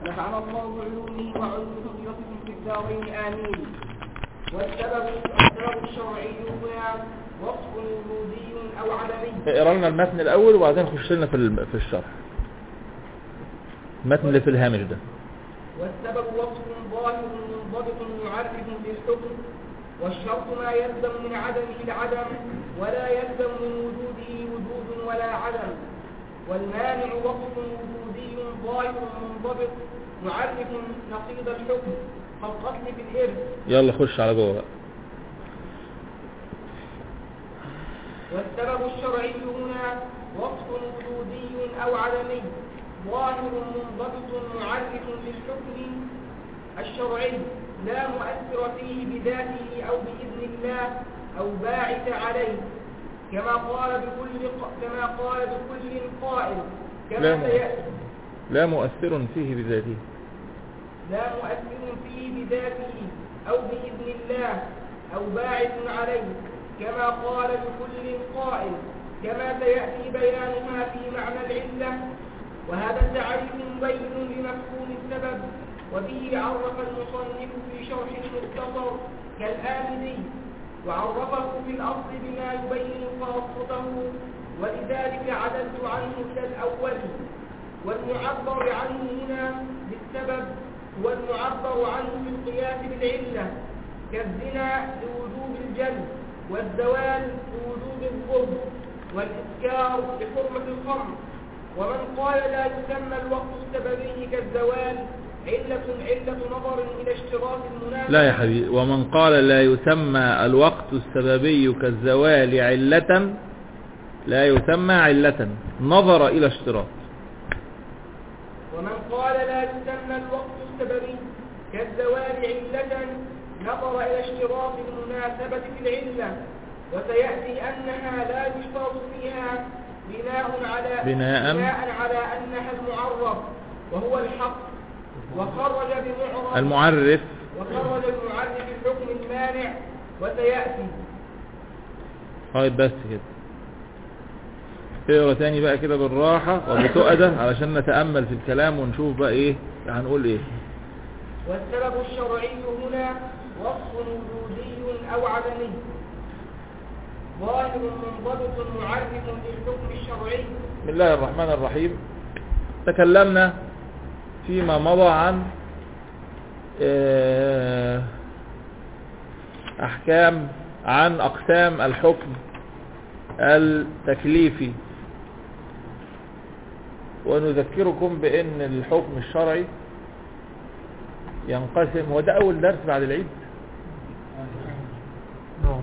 نفعنا الله بعلومه وعلوم فضيلتكم في الدارين آمين والسبب السبب الشرعي هنا وصف وجودي أو عدمي اقرا لنا المتن الاول وبعدين نخش لنا في الم- في الشرح المتن اللي في الهامش ده والسبب وصف ظاهر منضبط معرف بالحكم والشرط ما يلزم من عدمه العدم ولا يلزم من وجوده وجود ولا عدم والمانع وصف وجودي ظاهر منضبط معرف نقيض الحكم كالقتل في الإرث يلا خش على جوه بقى والسبب الشرعي هنا وصف وجودي أو عدمي ظاهر منضبط معرف للحكم الشرعي لا مؤثر فيه بذاته أو بإذن الله أو باعث عليه كما قال بكل ق... كما قال بكل قائل لا كما مؤثر. سيأتي لا مؤثر فيه بذاته لا مؤثر فيه بذاته أو بإذن الله أو باعث عليه كما قال بكل قائل كما سيأتي بيانها في معنى العلة وهذا التعريف مبين لمفهوم السبب وبه عرف المصنف في شرح المختصر كالآمدي وعرفه في الأصل بما يبين خاصته ولذلك عدلت عنه إلى الأول والمعبر عنه هنا بالسبب هو المعبر عنه في القياس بالعلة كالزنا لوجوب الجلد والزوال لوجوب الظلم والإسكار لحرمة الخمر ومن قال لا يسمى الوقت السببي كالزوال علة علة نظر إلى اشتراط المناسبة لا يا حبيبي ومن قال لا يسمى الوقت السببي كالزوال علة لا يسمى علة نظر إلى اشتراط ومن قال لا يسمى الوقت السببي كالزوال علة نظر إلى اشتراط المناسبة في العلة وسيأتي أنها لا يشترط فيها بناء على بناء. بناء على أنها المعرف وهو الحق وخرج بمعرف المعرف وخرج المعرف الحكم المانع وسيأتي طيب بس كده اقرا تاني بقى كده بالراحة وبتؤدة علشان نتأمل في الكلام ونشوف بقى ايه هنقول ايه والسبب الشرعي هنا وصف وجودي أو عدمي ظاهر منضبط معرف للحكم الشرعي بسم الله الرحمن الرحيم تكلمنا فيما مضى عن آه، أحكام عن أقسام الحكم التكليفي ونذكركم بأن الحكم الشرعي ينقسم هو ده أول درس بعد العيد اه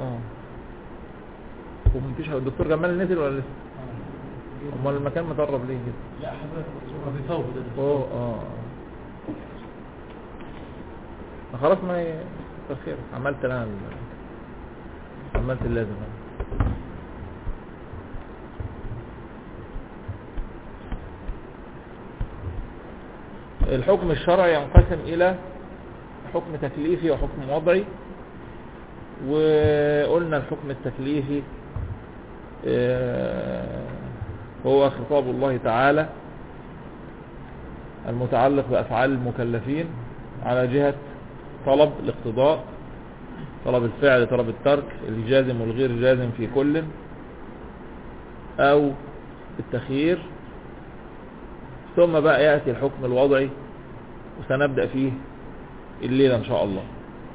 ومفيش الدكتور جمال نزل ولا لسه امال المكان مطرب ليه كده لا حضرتك في ثوب ده اوه اه ما خلاص ما ي- كتر خير عملت انا ال- عملت اللازم أنا. الحكم الشرعي ينقسم الى حكم تكليفي وحكم وضعي وقلنا الحكم التكليفي آه، هو خطاب الله تعالى المتعلق بأفعال المكلفين على جهة طلب الاقتضاء طلب الفعل طلب الترك الجازم والغير جازم في كل أو التخيير ثم بقى يأتي الحكم الوضعي وسنبدأ فيه الليلة إن شاء الله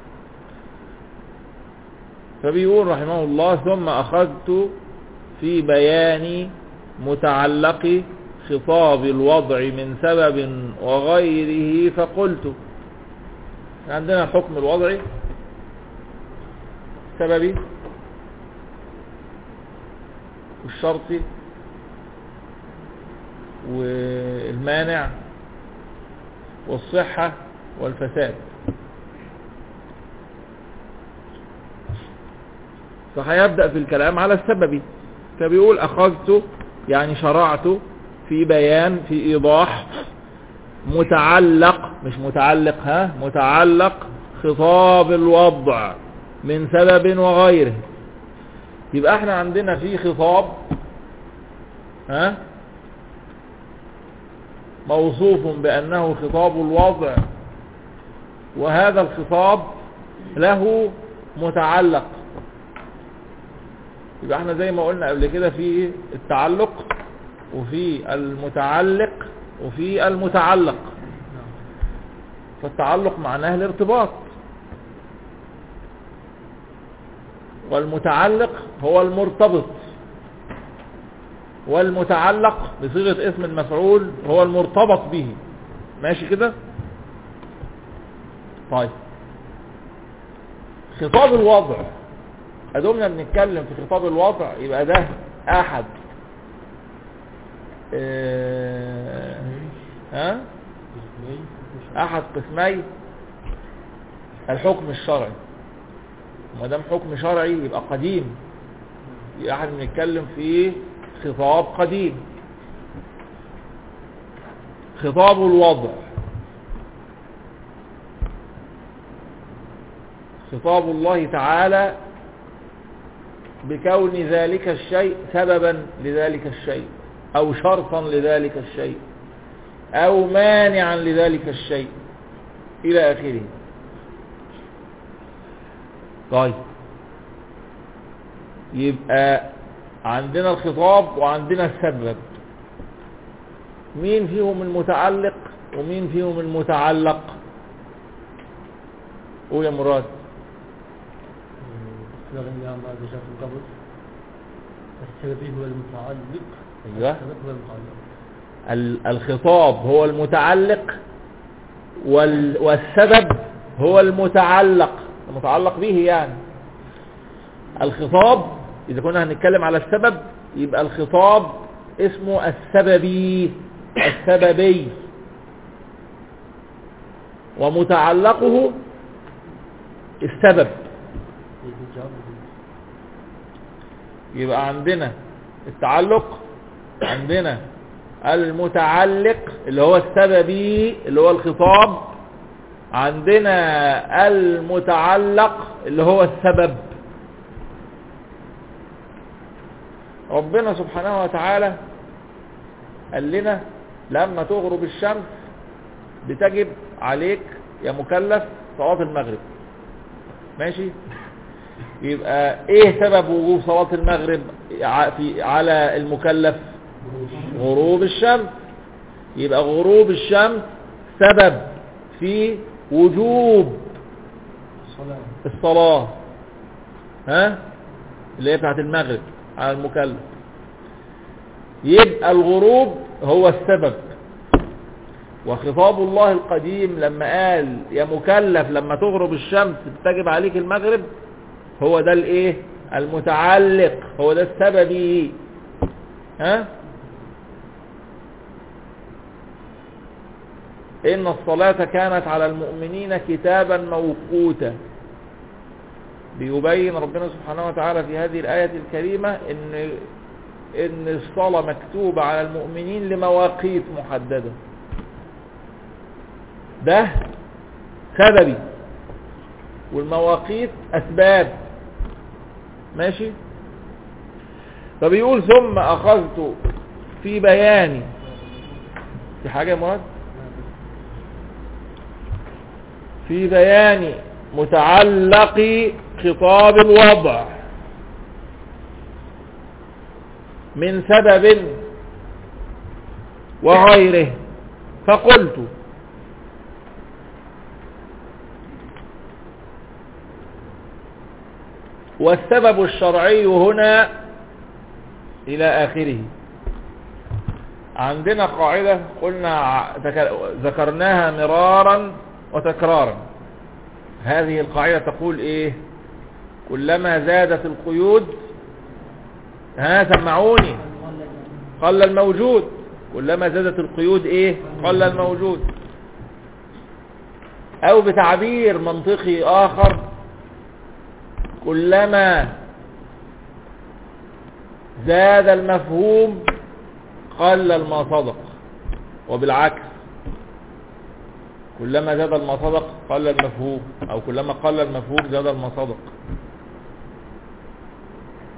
فبيقول رحمه الله ثم أخذت في بيان متعلق خطاب الوضع من سبب وغيره فقلت عندنا الحكم الوضعي سببي والشرطي والمانع والصحة والفساد فهيبدأ في الكلام على السبب فبيقول أخذت يعني شرعت في بيان في إيضاح متعلق مش متعلق ها متعلق خطاب الوضع من سبب وغيره يبقى احنا عندنا في خطاب ها موصوف بأنه خطاب الوضع وهذا الخطاب له متعلق يبقى احنا زي ما قلنا قبل كده في التعلق وفي المتعلق وفي المتعلق فالتعلق معناه الارتباط والمتعلق هو المرتبط والمتعلق بصيغة اسم المفعول هو المرتبط به ماشي كده طيب خطاب الوضع ادومنا بنتكلم في خطاب الوضع يبقى ده احد اه ها احد قسمي الحكم الشرعي ما دام حكم شرعي يبقى قديم يبقى احنا بنتكلم في خطاب قديم خطاب الوضع خطاب الله تعالى بكون ذلك الشيء سببا لذلك الشيء او شرطا لذلك الشيء او مانعا لذلك الشيء الى اخره طيب يبقى عندنا الخطاب وعندنا السبب مين فيهم المتعلق ومين فيهم المتعلق قول يا مراد استغنى ما ذكرت من قبل السببي هو المتعلق ايوه السبب هو المتعلق ال- الخطاب هو المتعلق وال- والسبب هو المتعلق المتعلق به يعني الخطاب إذا كنا هنتكلم على السبب يبقى الخطاب اسمه السببي السببي ومتعلقه السبب يبقى عندنا التعلق عندنا المتعلق اللي هو السببي اللي هو الخطاب عندنا المتعلق اللي هو السبب ربنا سبحانه وتعالى قال لنا لما تغرب الشمس بتجب عليك يا مكلف صلاة المغرب ماشي يبقى ايه سبب وجوب صلاة المغرب ع- في على المكلف غروب الشمس يبقى غروب الشمس سبب في وجوب الصلاة الصلاة ها اللي هي بتاعت المغرب على المكلف يبقى الغروب هو السبب وخطاب الله القديم لما قال يا مكلف لما تغرب الشمس بتجب عليك المغرب هو ده الايه المتعلق هو ده السببي ها ان الصلاة كانت على المؤمنين كتابا موقوتا بيبين ربنا سبحانه وتعالى في هذه الآية الكريمة ان ان الصلاة مكتوبة على المؤمنين لمواقيت محددة ده سببي والمواقيت اسباب ماشي فبيقول ثم اخذت في بياني في حاجة يا مراد في بيان متعلق خطاب الوضع من سبب وغيره فقلت والسبب الشرعي هنا إلى آخره عندنا قاعدة قلنا ع- ذكر- ذكرناها مرارا وتكرارا هذه القاعدة تقول ايه كلما زادت القيود ها سمعوني قل الموجود كلما زادت القيود ايه قل الموجود او بتعبير منطقي اخر كلما زاد المفهوم قل ما صدق وبالعكس كلما زاد ما صدق قل المفهوم او كلما قل المفهوم زاد ما صدق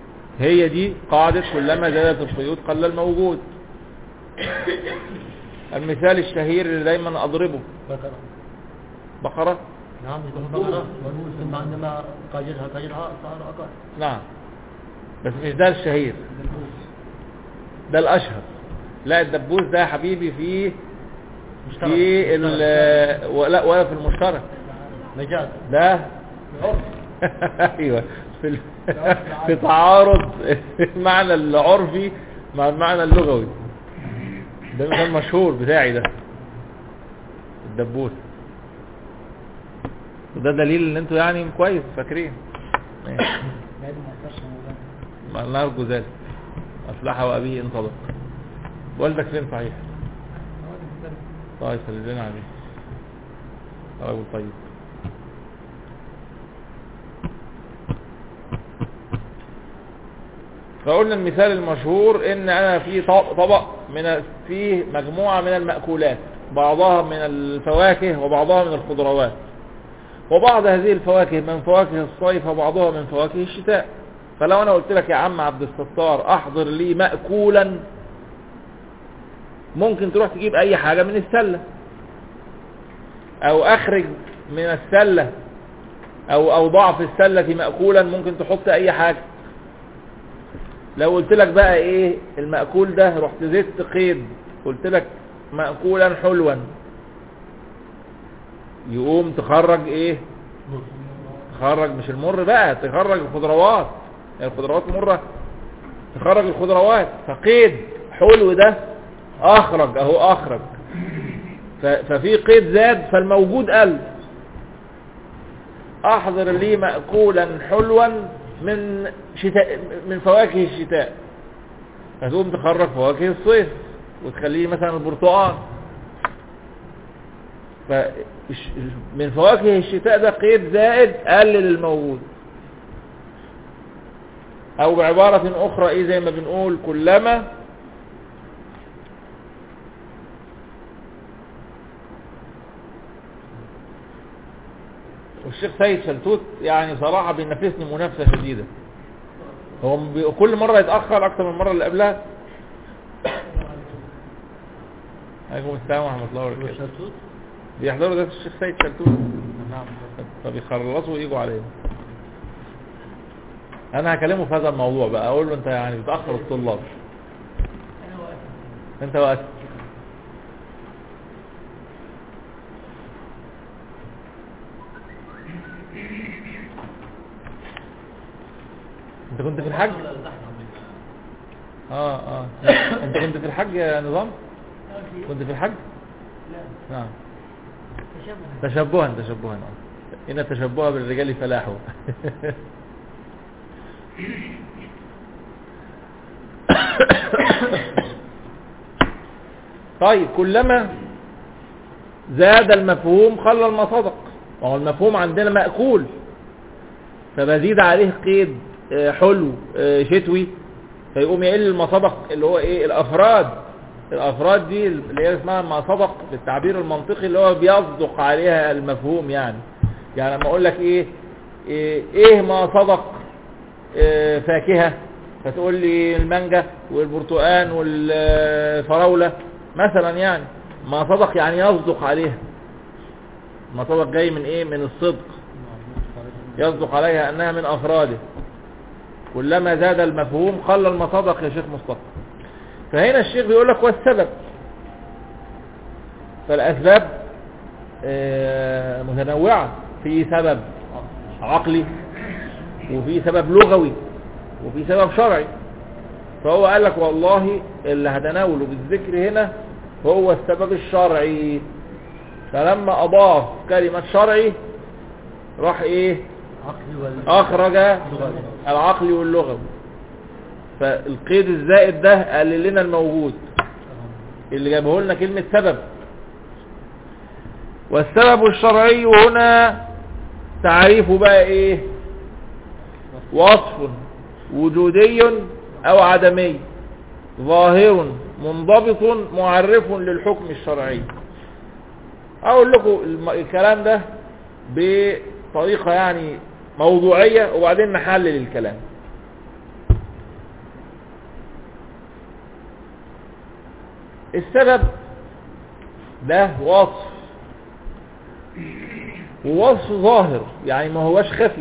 هي دي قاعدة كلما زادت القيود قل الموجود المثال الشهير اللي دايما اضربه بقرة بقرة نعم يكون بقرة ثم عندما قاجرها قاجرها صار أقل نعم بس مش ده الشهير ده الاشهر لا الدبوس ده يا حبيبي فيه مشترك في ال ولا ولا في المشترك مجاز ده ايوه في ال... في تعارض المعنى العرفي مع المعنى اللغوي ده المثال المشهور بتاعي ده الدبوس وده دليل ان انتوا يعني كويس فاكرين ماشي. ما نرجو ذلك افلح وابيه ان صدق والدك فين صحيح طيب خلينا عليه رجل طيب فقلنا المثال المشهور ان انا في طب- طبق من فيه مجموعة من المأكولات بعضها من الفواكه وبعضها من الخضروات وبعض هذه الفواكه من فواكه الصيف وبعضها من فواكه الشتاء فلو انا قلت لك يا عم عبد الستار احضر لي مأكولا ممكن تروح تجيب اي حاجة من السلة او اخرج من السلة او او ضع في السلة مأكولا ممكن تحط اي حاجة لو قلت لك بقى ايه المأكول ده رحت زدت قيد قلت لك مأكولا حلوا يقوم تخرج ايه تخرج مش المر بقى تخرج الخضروات يعني الخضروات مرة تخرج الخضروات فقيد حلو ده اخرج اهو اخرج ف- ففي قيد زاد فالموجود قل احضر لي مأكولا حلوا من شتاء من فواكه الشتاء فتقوم تخرج فواكه الصيف وتخليه مثلا البرتقال ف من فواكه الشتاء ده قيد زائد قلل الموجود او بعبارة اخرى ايه زي ما بنقول كلما والشيخ سيد شلتوت يعني صراحة بينافسني منافسة شديدة هو بي- كل مرة يتأخر أكتر من المرة اللي قبلها عليكم السلام ورحمة الله وبركاته والشلتوت بيحضروا ده الشيخ سيد شلتوت نعم فبيخلصوا ويجوا علينا انا هكلمه في هذا الموضوع بقى اقول له انت يعني بتاخر الطلاب انت وقت انت كنت في الحج اه اه انت كنت في الحج يا نظام كنت في الحج نعم تشبها تشبها آه. إن التشبه بالرجال فلاح طيب كلما زاد المفهوم خلى المصدق وهو المفهوم عندنا مأكول فبزيد عليه قيد آه، حلو آه، شتوي فيقوم يقل المصدق اللي هو ايه الافراد الافراد دي اللي هي اسمها المصدق بالتعبير المنطقي اللي هو بيصدق عليها المفهوم يعني يعني لما اقول لك ايه ايه, إيه ما صدق إيه فاكهة فتقول لي المانجا والبرتقال والفراولة مثلا يعني ما صدق يعني يصدق عليها ما صدق جاي من ايه من الصدق يصدق عليها انها من افراده كلما زاد المفهوم قل المصدق يا شيخ مصطفى فهنا الشيخ بيقول لك والسبب فالاسباب آه، متنوعة في سبب عقلي وفي سبب لغوي وفي سبب شرعي فهو قال لك والله اللي هتناوله بالذكر هنا هو السبب الشرعي فلما اضاف كلمة شرعي راح ايه عقلي وال اخرج العقل واللغوي فالقيد الزائد ده قلل لنا الموجود اللي جابه لنا كلمة سبب والسبب الشرعي هنا تعريفه بقى ايه وصف وجودي او عدمي ظاهر منضبط معرف للحكم الشرعي اقول لكم الم- الكلام ده بطريقة يعني موضوعية وبعدين نحلل الكلام السبب ده وصف ووصف ظاهر يعني ما هوش خفي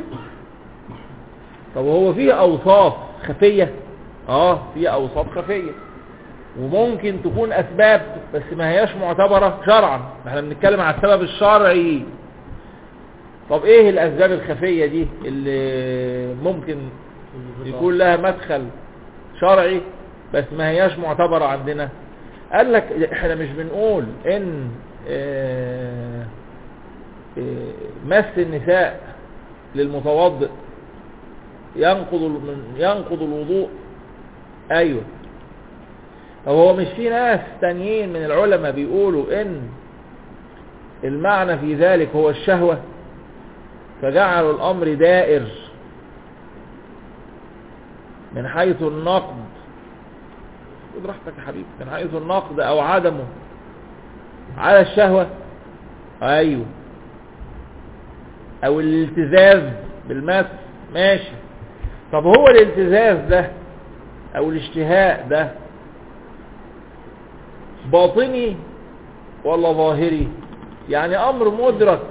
طب هو فيه اوصاف خفية اه فيه اوصاف خفية وممكن تكون اسباب بس ما هياش معتبرة شرعا احنا بنتكلم على السبب الشرعي طب ايه الاسباب الخفية دي اللي ممكن يكون لها مدخل شرعي بس ما هياش معتبرة عندنا قال لك احنا مش بنقول ان اه اه مس النساء للمتوضئ ينقض ال- ينقض الوضوء ايوه طب هو مش في ناس تانيين من العلماء بيقولوا ان المعنى في ذلك هو الشهوة فجعلوا الامر دائر من حيث النقد خد راحتك يا حبيبي من حيث النقد او عدمه على الشهوة ايوه او الالتزاز بالمس ماشي طب هو الالتزاز ده او الاشتهاء ده باطني ولا ظاهري يعني امر مدرك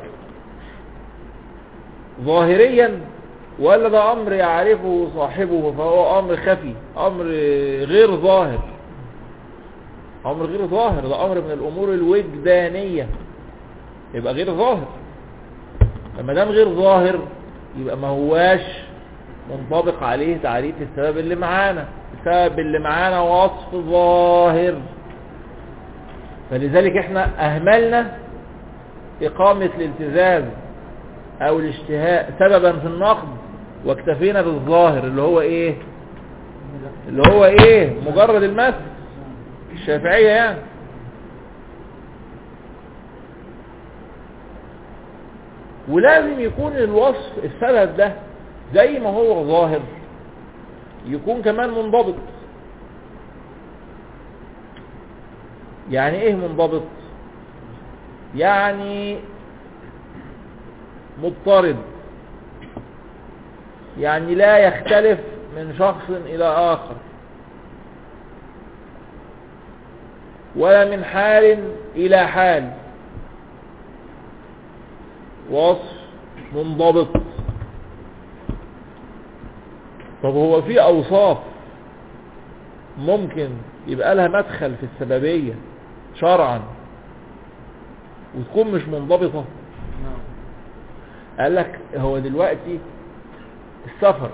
ظاهريا ولا ده امر يعرفه صاحبه فهو امر خفي امر غير ظاهر امر غير ظاهر ده امر من الامور الوجدانية يبقى غير ظاهر لما دام غير ظاهر يبقى ما هواش منطبق عليه تعريف السبب اللي معانا السبب اللي معانا وصف ظاهر فلذلك احنا اهملنا اقامة الالتزاز او الاشتهاء سببا في النقد واكتفينا بالظاهر اللي هو ايه اللي هو ايه مجرد المس الشافعية يعني ولازم يكون الوصف السبب ده زي ما هو ظاهر يكون كمان منضبط يعني ايه منضبط يعني مضطرد يعني لا يختلف من شخص الى اخر ولا من حال الى حال وصف منضبط طب هو في اوصاف ممكن يبقى لها مدخل في السببية شرعا وتكون مش منضبطة نعم قال لك هو دلوقتي السفر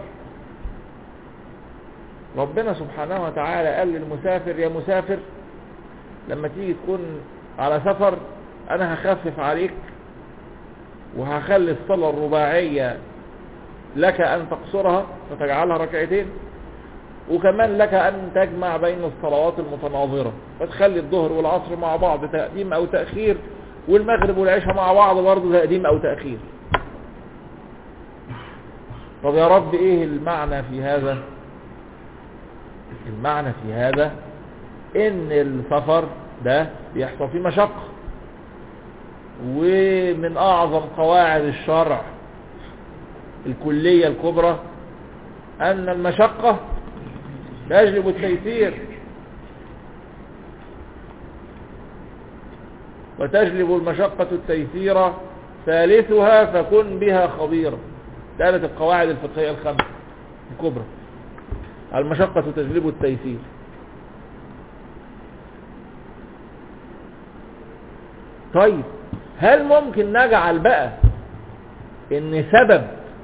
ربنا سبحانه وتعالى قال للمسافر يا مسافر لما تيجي تكون على سفر انا هخفف عليك وهخلي الصلاة الرباعية لك ان تقصرها فتجعلها ركعتين وكمان لك ان تجمع بين الصلوات المتناظرة فتخلي الظهر والعصر مع بعض تقديم او تأخير والمغرب والعشاء مع بعض برضه تقديم او تأخير طب يا رب ايه المعنى في هذا المعنى في هذا ان السفر ده بيحصل فيه مشقة ومن اعظم قواعد الشرع الكلية الكبرى ان المشقة تجلب التيسير وتجلب المشقة التيسير ثالثها فكن بها خبيرا ثالث القواعد الفقهية الخمسة الكبرى المشقة تجلب التيسير طيب هل ممكن نجعل بقى ان سبب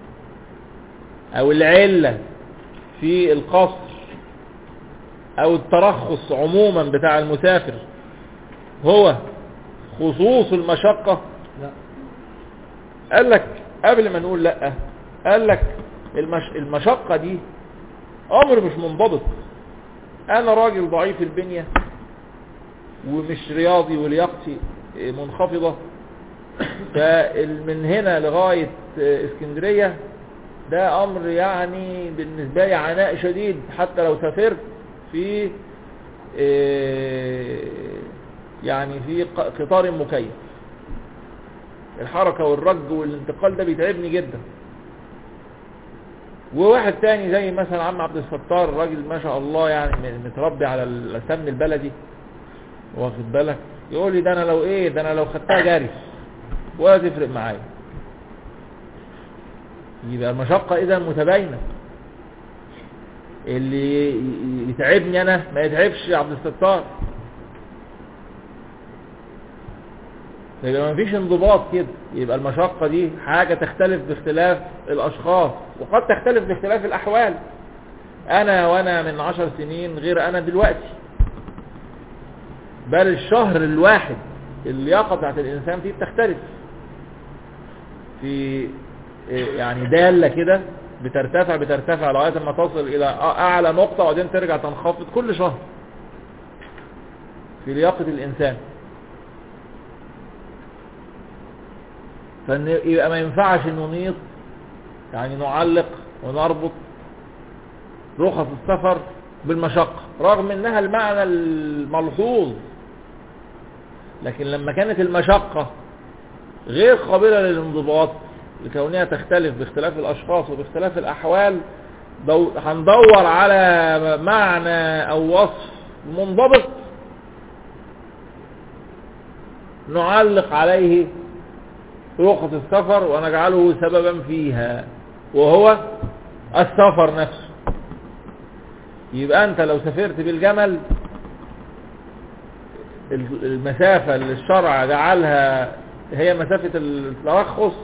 او العلة في القصر او الترخص عموما بتاع المسافر هو خصوص المشقة لا قال لك قبل ما نقول لا قال لك المش... المشقة دي امر مش منضبط انا راجل ضعيف البنية ومش رياضي ولياقتي منخفضة فمن هنا لغاية اسكندرية ده امر يعني بالنسبة لي عناء شديد حتى لو سافرت في إيه، يعني في ق- قطار مكيف الحركة والرج والانتقال ده بيتعبني جدا وواحد تاني زي مثلا عم عبد الستار راجل ما شاء الله يعني م- متربي على السمن البلدي واخد بالك يقول لي ده انا لو ايه ده انا لو خدتها جري ولا تفرق معايا يبقى المشقة اذا متباينة اللي ي- ي- يتعبني انا ما يتعبش عبد الستار يبقى ما فيش انضباط كده يبقى المشقة دي حاجة تختلف باختلاف الاشخاص وقد تختلف باختلاف الاحوال انا وانا من عشر سنين غير انا دلوقتي بل الشهر الواحد اللياقة بتاعت الانسان فيه بتختلف في إيه يعني دالة كده بترتفع بترتفع لغاية ما تصل الى اعلى نقطة وبعدين ترجع تنخفض كل شهر في لياقة الانسان فان يبقى ما ينفعش ننيط يعني نعلق ونربط رخص السفر بالمشقة رغم انها المعنى الملحوظ لكن لما كانت المشقة غير قابلة للانضباط لكونها تختلف باختلاف الاشخاص وباختلاف الاحوال دو هندور على معنى او وصف منضبط نعلق عليه رخص السفر ونجعله سببا فيها وهو السفر نفسه يبقى انت لو سافرت بالجمل المسافة اللي الشرع جعلها هي مسافة الترخص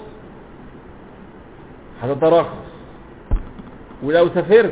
هتترخص ولو سافرت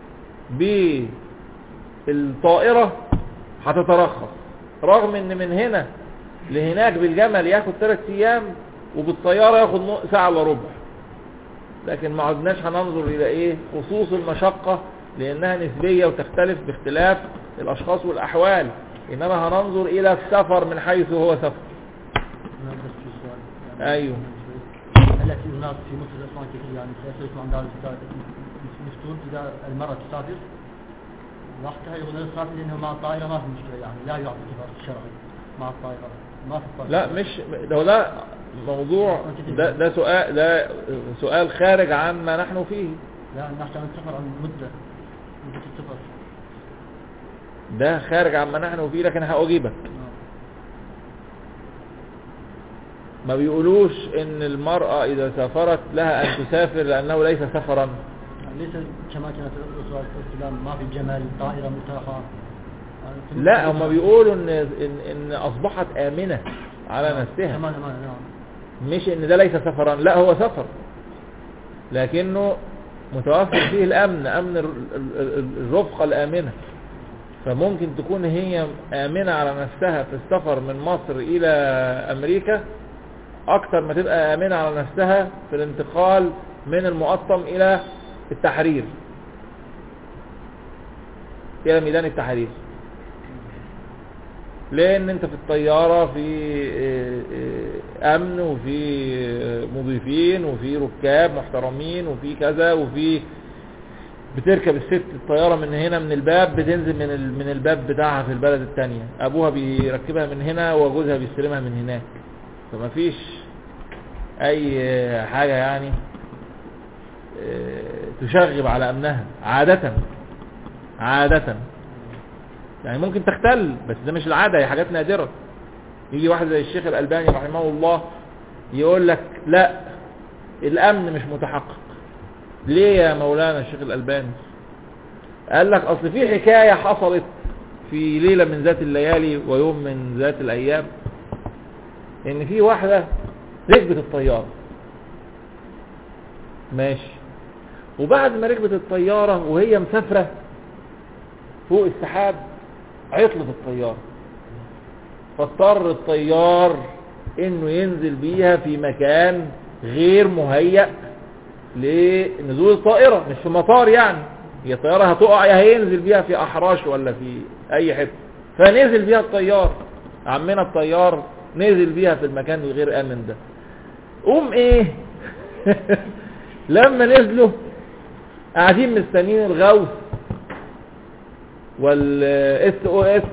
بالطائرة هتترخص رغم ان من هنا لهناك بالجمل ياخد ثلاث ايام وبالطيارة ياخد ساعة الا ربع لكن ما عدناش هننظر الى ايه خصوص المشقة لانها نسبية وتختلف باختلاف الاشخاص والاحوال انما هننظر الى السفر من حيث هو سفر أنا بس في سؤال يعني أيوه. هل في هناك في مصر أسماء كثير يعني سيسألكم عن دار الإفتاء يفتون إذا المرأة تسافر وقتها يقولون لا تسافر لأنه مع الطائرة ما في مشكلة يعني لا يعطي كفر الشرعي مع الطائرة ما في الطائرة لا مش ده ده موضوع ده ده سؤال ده سؤال خارج عن ما نحن فيه لا نحكي عن السفر عن مدة مدة السفر ده خارج عن ما نحن فيه لكن هأجيبك آه. ما بيقولوش ان المرأة اذا سافرت لها ان تسافر لانه ليس سفرا يعني ليس كما كانت الرسول السلام ما في جمال طائرة مرتاحة يعني في لا مدة- هم بيقولوا ان ان, إن اصبحت امنة على نفسها كمان كمان نعم مش ان ده ليس سفرا لا هو سفر لكنه متوفر فيه الامن امن ال- ال- ال- الرفقة الامنة فممكن تكون هي امنة على نفسها في السفر من مصر الى امريكا اكتر ما تبقى امنة على نفسها في الانتقال من المقطم الى التحرير الى ميدان التحرير لان انت في الطيارة في اه، اه، امن وفي اه، مضيفين وفي ركاب محترمين وفي كذا وفي بتركب الست الطيارة من هنا من الباب بتنزل من ال- من الباب بتاعها في البلد التانية ابوها بيركبها من هنا وجوزها بيستلمها من هناك فما فيش اي اه، حاجة يعني اه، تشغب على امنها عادة عادة يعني ممكن تختل بس ده مش العادة هي حاجات نادرة يجي واحد زي الشيخ الألباني رحمه الله يقول لك لا الأمن مش متحقق ليه يا مولانا الشيخ الألباني قال لك أصل في حكاية حصلت في ليلة من ذات الليالي ويوم من ذات الأيام إن في واحدة ركبت الطيارة ماشي وبعد ما ركبت الطيارة وهي مسافرة فوق السحاب عطلت الطيارة فاضطر الطيار انه ينزل بيها في مكان غير مهيأ لنزول الطائرة مش في مطار يعني هي الطيارة هتقع يا هينزل بيها في احراش ولا في اي حتة فنزل بيها الطيار عمنا الطيار نزل بيها في المكان الغير امن ده قوم ايه لما نزلوا قاعدين مستنيين الغوث والاس او اس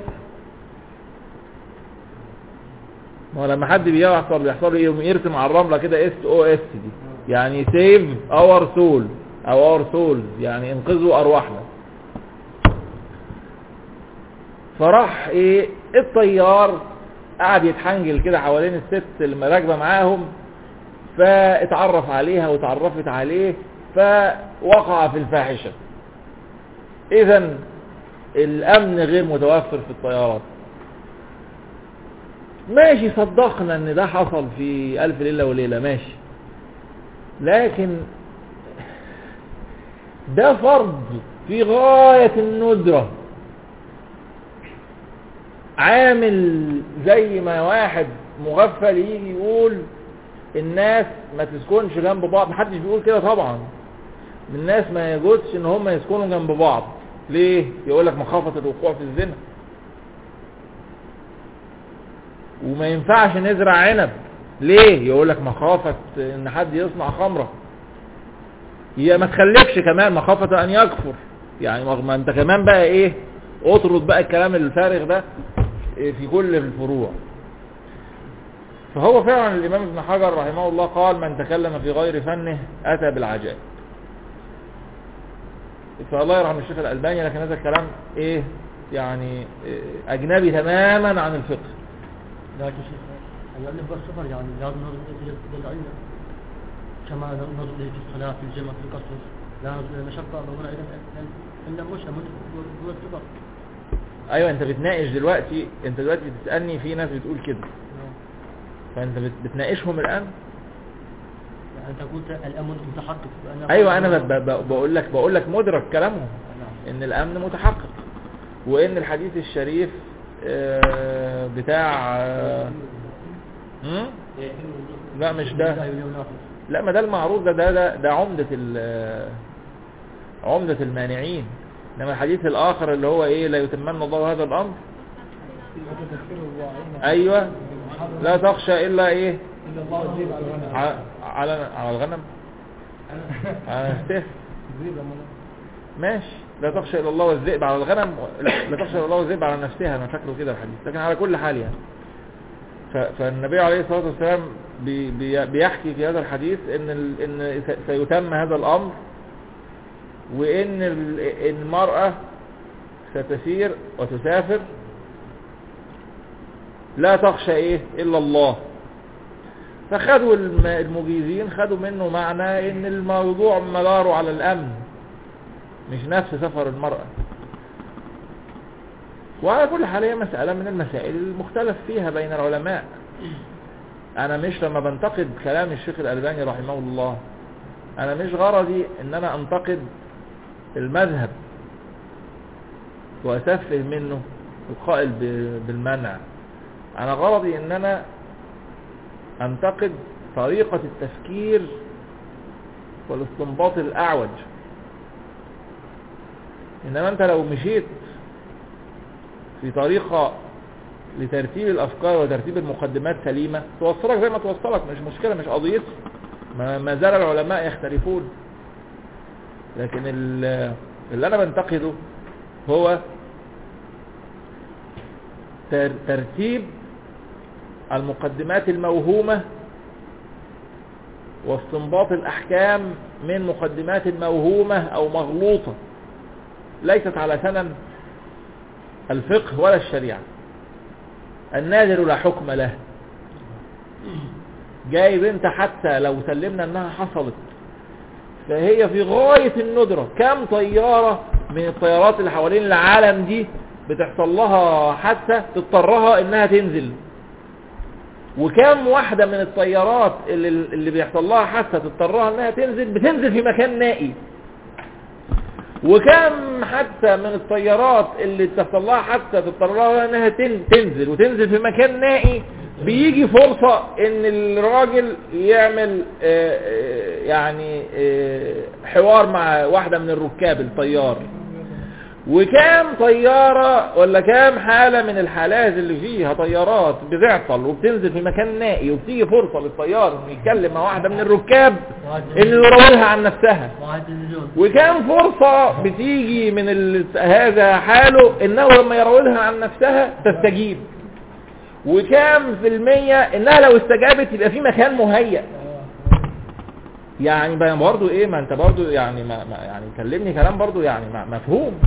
ما هو لما حد بيحصل بيحصل له يقوم يرسم على الرمله كده اس او اس دي يعني سيف اور سول او اور سولز يعني انقذوا ارواحنا فراح ايه الطيار قعد يتحنجل كده حوالين الست اللي راكبه معاهم فاتعرف عليها وتعرفت عليه فوقع في الفاحشة اذا الامن غير متوفر في الطيارات ماشي صدقنا ان ده حصل في الف ليلة وليلة ماشي لكن ده فرض في غاية الندرة عامل زي ما واحد مغفل يجي يقول الناس ما تسكنش جنب بعض محدش بيقول كده طبعا الناس ما يجوزش ان هم يسكنوا جنب بعض ليه يقول لك مخافة الوقوع في الزنا وما ينفعش نزرع عنب ليه يقول لك مخافة ان حد يصنع خمرة هي ما تخلفش كمان مخافة ان يكفر يعني ما انت كمان بقى ايه اطرد بقى الكلام الفارغ ده في كل الفروع فهو فعلا الامام ابن حجر رحمه الله قال من تكلم في غير فنه اتى بالعجائب فالله يرحم الشيخ الالباني لكن هذا الكلام ايه يعني إيه اجنبي تماما عن الفقه لكن شيخ يعلم بالسفر يعني لازم نظر إلى العلم كما نظر إليه في الصلاة في الجمع في القصر لا نظر إلى المشقة ولا إلى إلا مش هو السفر ايوه انت بتناقش دلوقتي انت دلوقتي بتسألني في ناس بتقول كده فانت بت- بتناقشهم الان يعني أنت قلت الأمن متحقق فأنا ايوه انا ب- ب- بقول لك بقول لك مدرك كلامهم نعم ان الامن متحقق وان الحديث الشريف آه، بتاع آه، هم؟ لا مش ده لا ينافس لا ما ده المعروف ده ده ده, ده عمدة ال- عمدة المانعين انما الحديث الاخر اللي هو ايه لا يتمنى الله هذا الامر ايوه لا تخشى الا ايه إلا الله يجيب على الغنم ع- على على الغنم على نفسه ماشي لا تخشى الا الله والذئب على الغنم لا لا تخشى الا الله والذئب على نفسها انا فاكره كده الحديث لكن على كل حال يعني ف- فالنبي عليه الصلاه والسلام بي بي بيحكي في هذا الحديث ان ال ان س- سيتم هذا الامر وان ال- إن المراه ستسير وتسافر لا تخشى ايه الا الله فخدوا الم- المجيزين خدوا منه معنى ان الموضوع مداره على الامن مش نفس سفر المرأة وعلى كل حال هي مسألة من المسائل المختلف فيها بين العلماء انا مش لما بنتقد كلام الشيخ الالباني رحمه الله انا مش غرضي ان انا انتقد المذهب واسفه منه القائل ب- بالمنع انا غرضي ان انا انتقد طريقة التفكير والاستنباط الاعوج انما انت لو مشيت في طريقة لترتيب الافكار وترتيب المقدمات سليمة توصلك زي ما توصلك مش مشكلة مش قضيتي ما ما زال العلماء يختلفون لكن ال- اللي انا بنتقده هو تر- ترتيب المقدمات الموهومة واستنباط الأحكام من مقدمات موهومة أو مغلوطة ليست على سنن الفقه ولا الشريعة النادر لا حكم له جايب انت حتى لو سلمنا انها حصلت فهي في غاية الندرة كم طيارة من الطيارات اللي حوالين العالم دي بتحصل لها حادثة تضطرها انها تنزل وكم واحدة من الطيارات اللي, اللي بيحصل لها حادثة تضطرها انها تنزل بتنزل في مكان نائي وكم حتى من الطيارات اللي تحصل لها حادثة تضطرها انها تن- تنزل وتنزل في مكان نائي بيجي فرصة ان الراجل يعمل آه، آه، يعني آه، حوار مع واحدة من الركاب الطيار وكام طيارة ولا كام حالة من الحالات اللي فيها طيارات بتعطل وبتنزل في مكان نائي وبتيجي فرصة للطيار انه يتكلم مع واحدة من الركاب انه يراودها عن نفسها واحد مليون وكم فرصة بتيجي من ال... هذا حاله انه لما يراودها عن نفسها تستجيب وكم في المية انها لو استجابت يبقى في مكان مهيأ يعني بقى برضو ايه ما انت برضو يعني ما, ما يعني كلمني كلام برضو يعني ما مفهوم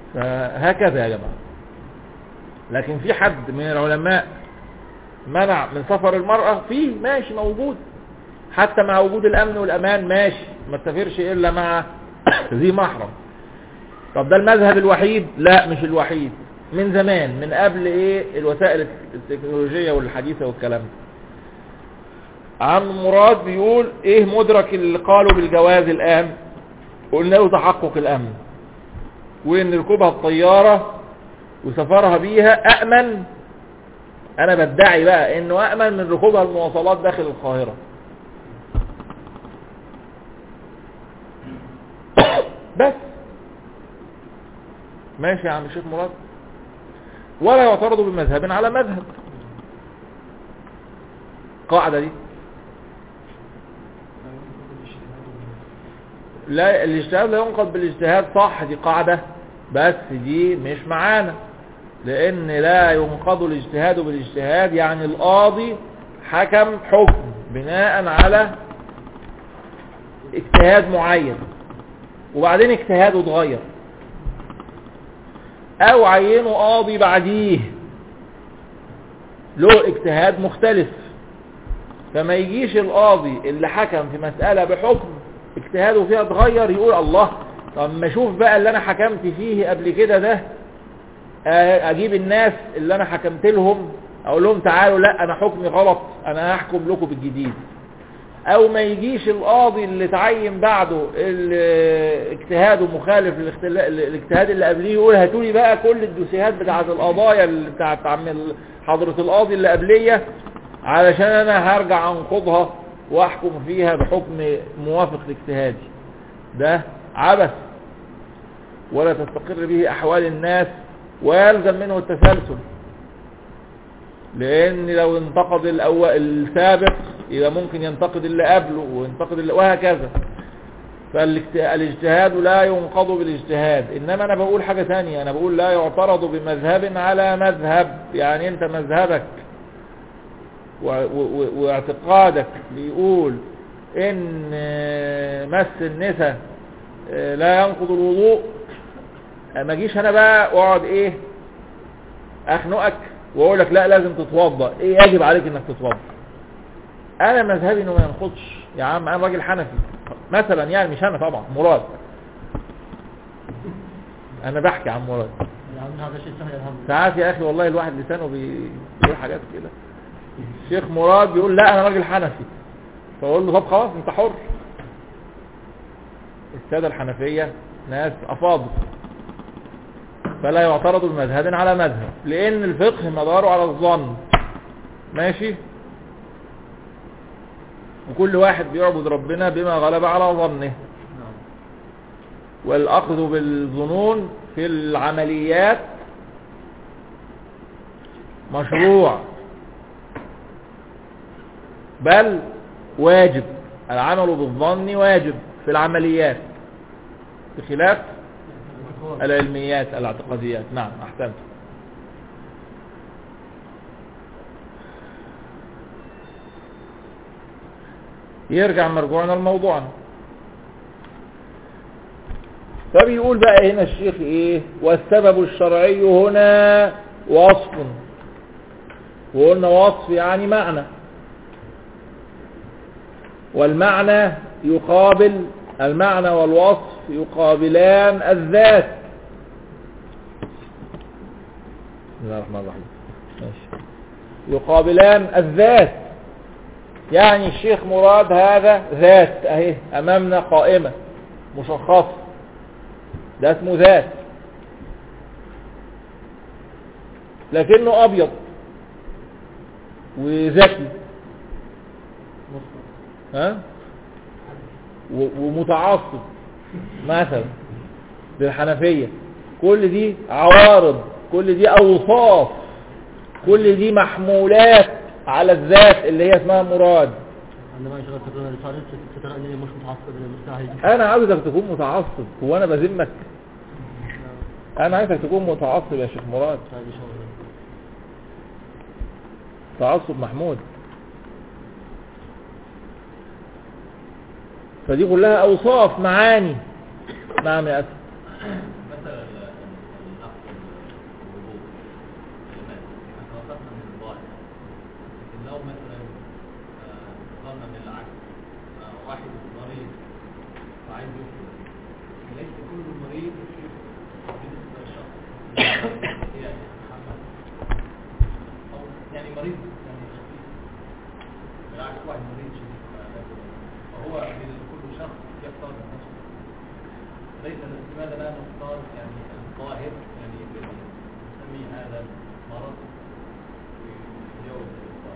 فهكذا يا جماعة لكن في حد من العلماء منع من سفر المرأة فيه ماشي موجود حتى مع وجود الامن والامان ماشي ما تسافرش الا مع ذي محرم طب ده المذهب الوحيد لا مش الوحيد من زمان من قبل ايه الوسائل التكنولوجية والحديثة والكلام ده عم مراد بيقول ايه مدرك اللي قالوا بالجواز الان قلنا له تحقق الامن وان ركوبها الطيارة وسفرها بيها أأمن أنا بدعي بقى إنه أأمن من ركوبها المواصلات داخل القاهرة بس ماشي يا عم الشيخ مراد ولا يعترض بمذهب على مذهب قاعدة دي لا الاجتهاد لا ينقض بالاجتهاد صح دي قاعدة بس دي مش معانا لان لا ينقض الاجتهاد بالاجتهاد يعني القاضي حكم حكم بناء على اجتهاد معين وبعدين اجتهاده اتغير او عينه قاضي بعديه له اجتهاد مختلف فما يجيش القاضي اللي حكم في مسألة بحكم اجتهاده فيها اتغير يقول الله طب ما اشوف بقى اللي انا حكمت فيه قبل كده ده اجيب الناس اللي انا حكمت لهم اقول لهم تعالوا لا انا حكمي غلط انا هحكم لكم بالجديد او ما يجيش القاضي اللي تعين بعده اللي اجتهاده مخالف للاختلا- الاجتهاد اللي قبليه يقول هاتوا لي بقى كل الدوسيهات بتاعه القضايا اللي بتاعه عم ال- حضرة القاضي اللي قبليه علشان انا هرجع انقضها واحكم فيها بحكم موافق لاجتهادي ده عبث ولا تستقر به احوال الناس ويلزم منه التسلسل لان لو انتقد الأول السابق يبقى ممكن ينتقد اللي قبله وينتقد اللي وهكذا فالاجتهاد لا ينقض بالاجتهاد انما انا بقول حاجة تانية انا بقول لا يعترض بمذهب على مذهب يعني انت مذهبك و- و- و- واعتقادك بيقول ان مس النساء لا ينقض الوضوء ما اجيش انا بقى واقعد ايه اخنقك واقول لك لا لازم تتوضا ايه يجب عليك انك تتوضا انا مذهبي انه ما ينقضش يا عم انا راجل حنفي مثلا يعني مش انا طبعا مراد انا بحكي عن مراد يعني هذا شيء سهل الحمد لله ساعات يا اخي والله الواحد لسانه بيقول حاجات كده الشيخ مراد بيقول لا انا راجل حنفي فاقول له طب خلاص انت حر الساده الحنفيه ناس افاضل فلا يعترض بمذهب على مذهب لان الفقه مداره على الظن ماشي وكل واحد بيعبد ربنا بما غلب على ظنه نعم والأخذ بالظنون في العمليات مشروع بل واجب العمل بالظن واجب في العمليات بخلاف العلميات الاعتقاديات نعم احسنت يرجع مرجوعنا لموضوعنا فبيقول بقى هنا الشيخ ايه والسبب الشرعي هنا وصف وقلنا وصف يعني معنى والمعنى يقابل المعنى والوصف يقابلان الذات بسم الله الرحمن الرحيم ماشي يقابلان الذات يعني الشيخ مراد هذا ذات اهي امامنا قائمة مشخصة ده اسمه ذات لكنه ابيض وذكي ها و- ومتعصب مثلا للحنفية كل دي عوارض كل دي اوصاف كل دي محمولات على الذات اللي هي اسمها مراد عندما يشغل تقرأ الرسالة سترى أنني مش متعصب مستحيل انا عاوزك تكون متعصب هو انا بذمك انا عايزك تكون متعصب يا شيخ مراد هذه شغلة تعصب محمود فدي كلها اوصاف معاني نعم يا اسف مثلا ال- لو مثلا آه، قلنا من العكس آه، واحد مريض وعايز يفطر ليس كل مريض بالنسبة للشخص يعني محمد أو يعني مريض يعني خفيف بالعكس واحد مريض شديد فهو كل شخص يختار نفسه ليس لماذا لا نختار يعني الظاهر يعني نسمي هذا مرض ويجوز الإفطار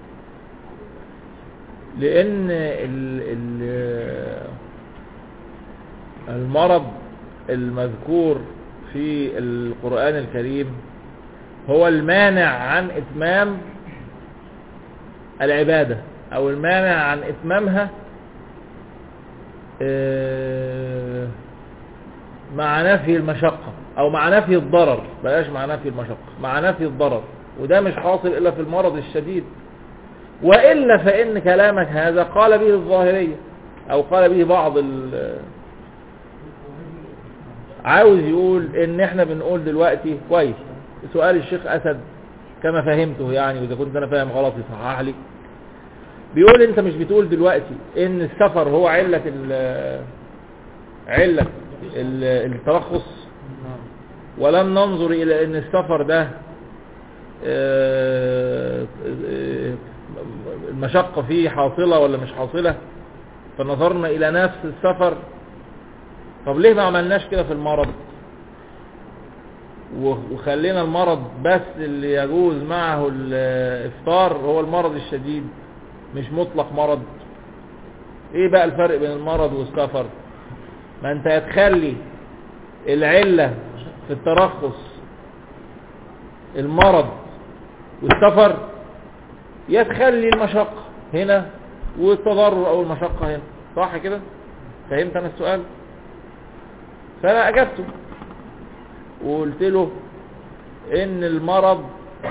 لان ال ال المرض المذكور في القرآن الكريم هو المانع عن اتمام العبادة او المانع عن اتمامها آه، مع نفي المشقة او مع نفي الضرر بلاش مع نفي المشقة مع نفي الضرر وده مش حاصل الا في المرض الشديد وإلا فإن كلامك هذا قال به الظاهرية أو قال به بعض ال عاوز يقول إن إحنا بنقول دلوقتي كويس سؤال الشيخ أسد كما فهمته يعني وإذا كنت أنا فاهم غلط يصحح لي بيقول أنت مش بتقول دلوقتي إن السفر هو علة ال علة ال- الترخص نعم ولم ننظر إلى أن السفر ده آه، آه، المشقة فيه حاصلة ولا مش حاصلة فنظرنا إلى نفس السفر طب ليه ما عملناش كده في المرض و- وخلينا المرض بس اللي يجوز معه الإفطار هو المرض الشديد مش مطلق مرض ايه بقى الفرق بين المرض والسفر ما انت هتخلي العلة في الترخص المرض والسفر يا تخلي المشقة هنا والتضرر او المشقة هنا صح كده فهمت انا السؤال فانا اجبته وقلت له ان المرض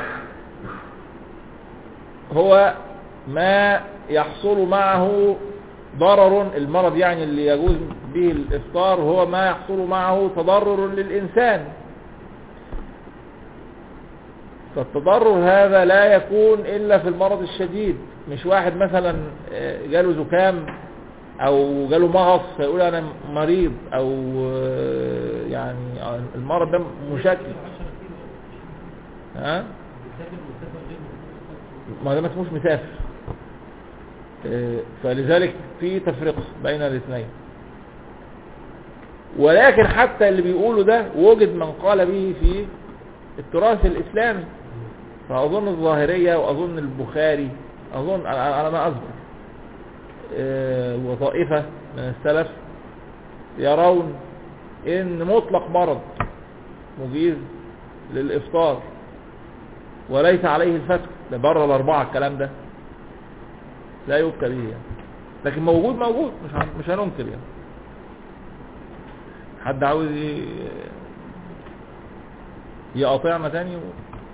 هو ما يحصل معه ضرر المرض يعني اللي يجوز به الافطار هو ما يحصل معه تضرر للانسان فالتضرر هذا لا يكون الا في المرض الشديد مش واحد مثلا آه، جاله زكام او جاله مغص فيقول انا مريض او آه، يعني آه، المرض ده مشكل ها ما ده ما اسموش مسافر آه، فلذلك في تفرقة بين الاثنين ولكن حتى اللي بيقولوا ده وجد من قال به في التراث الإسلامي فأظن الظاهرية وأظن البخاري أظن على على ما أذكر آه، وطائفة من السلف يرون ان مطلق مرض مجيز للإفطار وليس عليه الفتح ده بره الأربعة الكلام ده لا يبكى به يعني. لكن موجود موجود مش هن- مش هننكر يعني حد عاوز ي- يقاطعنا تاني و...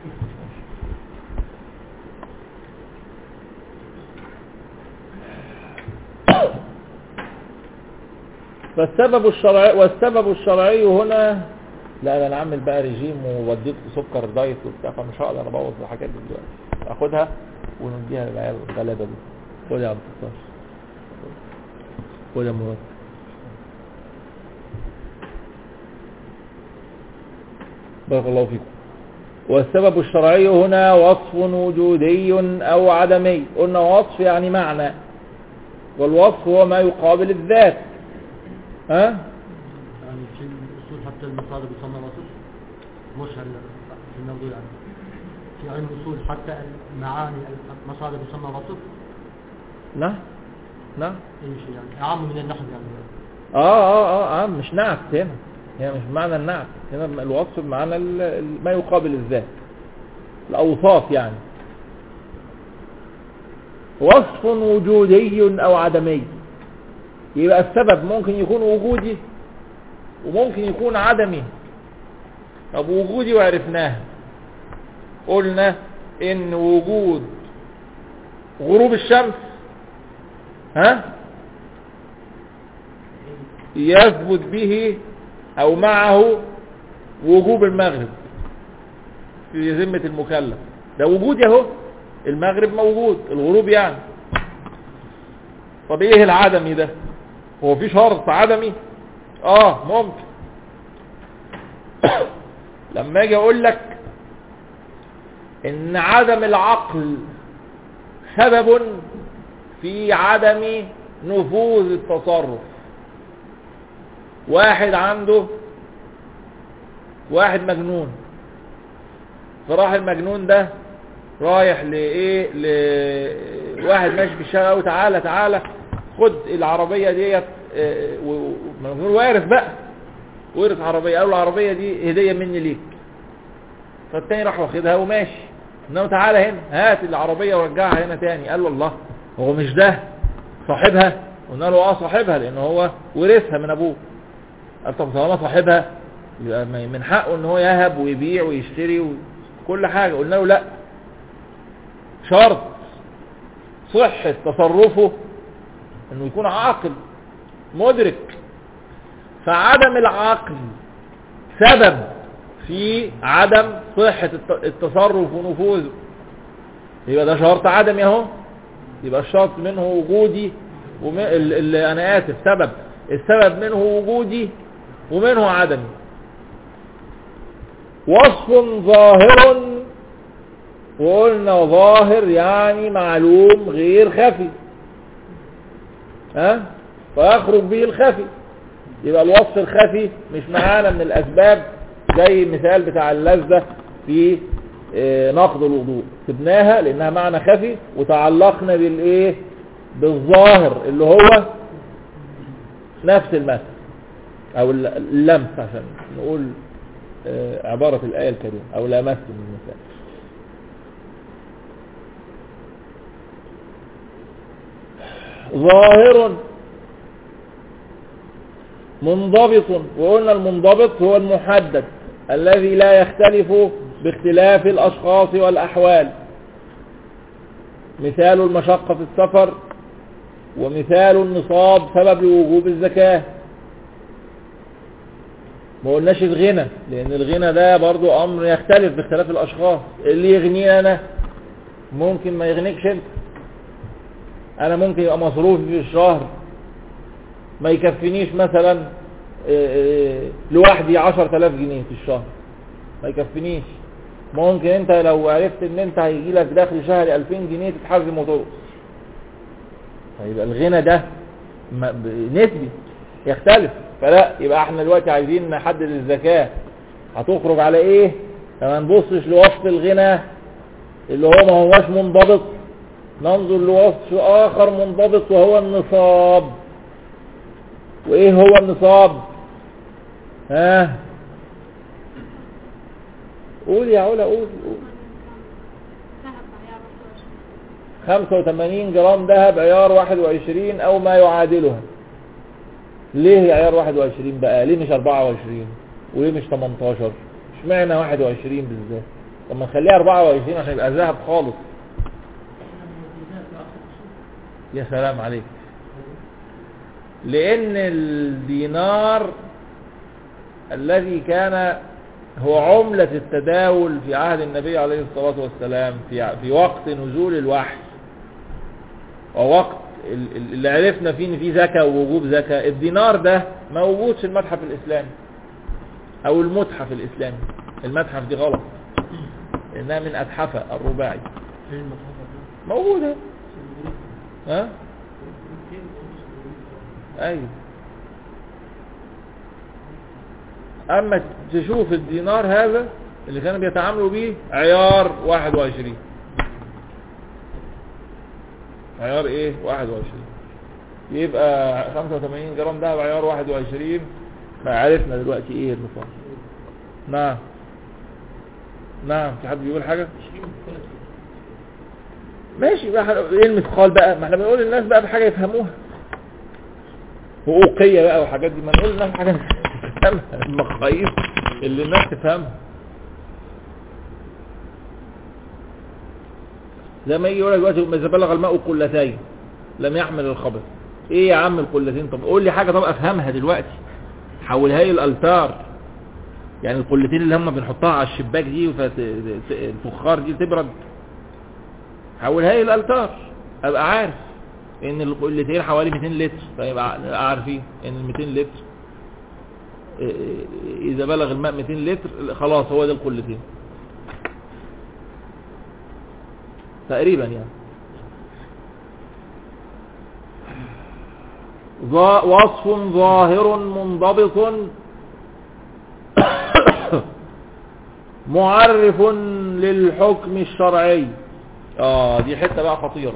فالسبب الشرعي والسبب الشرعي هنا لا ده انا اعمل بقى ريجيم ووديت سكر دايت وبتاع فمش هقدر ابوظ الحاجات دي دلوقتي اخدها ونديها للعيال الغلابه دي خد يا عبد الستار خد يا مراد بارك الله فيكم والسبب الشرعي هنا وصف وجودي او عدمي قلنا وصف يعني معنى والوصف هو ما يقابل الذات ها يعني في الأصول حتى المصادر يسمى وصف مش هال- في الموضوع يعني في علم الأصول حتى المعاني المصادر يسمى وصف لا لا أي شيء يعني أعم من النحو يعني اه اه اه, آه مش نعت هنا هي مش معنى النعت هنا الوصف بمعنى ال- ال- ما يقابل الذات الاوصاف يعني وصف وجودي او عدمي يبقى السبب ممكن يكون وجودي وممكن يكون عدمي طب وجودي وعرفناه قلنا ان وجود غروب الشمس ها يثبت به او معه وجوب المغرب في ذمة المكلف ده وجود اهو المغرب موجود الغروب يعني طب ايه العدمي ده هو في شرط عدمي اه ممكن لما اجي اقول لك ان عدم العقل سبب في عدم نفوذ التصرف واحد عنده واحد مجنون فراح المجنون ده رايح لايه لواحد ماشي في الشارع قوي تعالى تعالى خد العربيه ديت آه، و- و- المجنون وارث بقى ورث عربيه قال له العربيه دي هديه مني ليك فالتاني راح واخدها وماشي انما تعالى هنا هات العربيه ورجعها هنا تاني قال له الله هو مش ده صاحبها قلنا له اه صاحبها لان هو ورثها من ابوه قال طب طالما صاحبها يبقى ما- من حقه ان هو يهب ويبيع ويشتري وكل حاجه قلنا له لا شرط صحة تصرفه انه يكون عاقل مدرك فعدم العقل سبب في عدم صحة الت- التصرف ونفوذه يبقى ده شرط عدمي اهو يبقى الشرط منه وجودي وم... ال... ال... انا اسف سبب السبب منه وجودي ومنه عدمي وصف ظاهر وقلنا ظاهر يعني معلوم غير خفي ها فيخرج به الخفي يبقى الوصف الخفي مش معانا من الاسباب زي المثال بتاع اللذة في آه، نقض الوضوء سبناها لانها معنى خفي وتعلقنا بالايه بالظاهر اللي هو نفس المثل او الل- اللمس عشان نقول آه، عبارة الآية الكريمة او لمس من المثال ظاهر منضبط وقلنا المنضبط هو المحدد الذي لا يختلف باختلاف الأشخاص والأحوال مثال المشقة في السفر ومثال النصاب سبب لوجوب الزكاة ما قلناش الغنى لأن الغنى ده برضو أمر يختلف باختلاف الأشخاص اللي يغنيني أنا ممكن ما يغنيكش انت انا ممكن يبقى مصروفي في الشهر ما يكفينيش مثلا آه، آه، لوحدي عشر تلاف جنيه في الشهر ما يكفينيش ممكن انت لو عرفت ان انت هيجي لك دخل شهري 2000 جنيه تتحزم وترقص فيبقى الغنى ده م- ب- نسبي يختلف فلا يبقى احنا دلوقتي عايزين نحدد الزكاة هتخرج على ايه فما نبصش لوصف الغنى اللي هو ما هوش منضبط ننظر لوصف آخر منضبط وهو النصاب وإيه هو النصاب ها قول يا علا قول قول 85 جرام ذهب عيار 21 أو ما يعادلها ليه عيار 21 بقى ليه مش 24 وليه مش 18 اشمعنى 21 بالذات طب ما نخليها 24 عشان يبقى ذهب خالص يا سلام عليك لان الدينار الذي كان هو عملة التداول في عهد النبي عليه الصلاة والسلام في في وقت نزول الوحي ووقت ال- ال- اللي عرفنا فيه ان في زكاة ووجوب زكاة الدينار ده موجود في المتحف الاسلامي او المتحف الاسلامي المتحف دي غلط انها من اتحفة الرباعي فين المصحف موجودة ها ايوه اما تشوف الدينار هذا اللي كانوا بيتعاملوا بيه عيار 21 عيار ايه 21 يبقى 85 جرام دهب عيار 21 فعرفنا دلوقتي ايه النصاب نعم نعم في حد بيقول حاجة ماشي بقى احنا- ايه المثقال بقى ما احنا بنقول للناس بقى بحاجة يفهموها وأوقية بقى وحاجات دي ما نقول للناس حاجة تفهمها المقاييس اللي الناس تفهمها زي ما يجي يقول لك دلوقتي اذا بلغ الماء قلتين لم يحمل الخبث ايه يا عم القلتين طب قول لي حاجة طب افهمها دلوقتي حولها لي الالتار يعني القلتين اللي هم بنحطها على الشباك دي فالفخار دي تبرد حولها لي الالتار ابقى عارف ان القلتين حوالي 200 لتر فيبقى نبقى عارفين ان ال 200 لتر إيه، اذا بلغ الماء 200 لتر خلاص هو ده القلتين تقريبا يعني ظا- وصف ظاهر منضبط معرف للحكم الشرعي اه دي حتة بقى خطيرة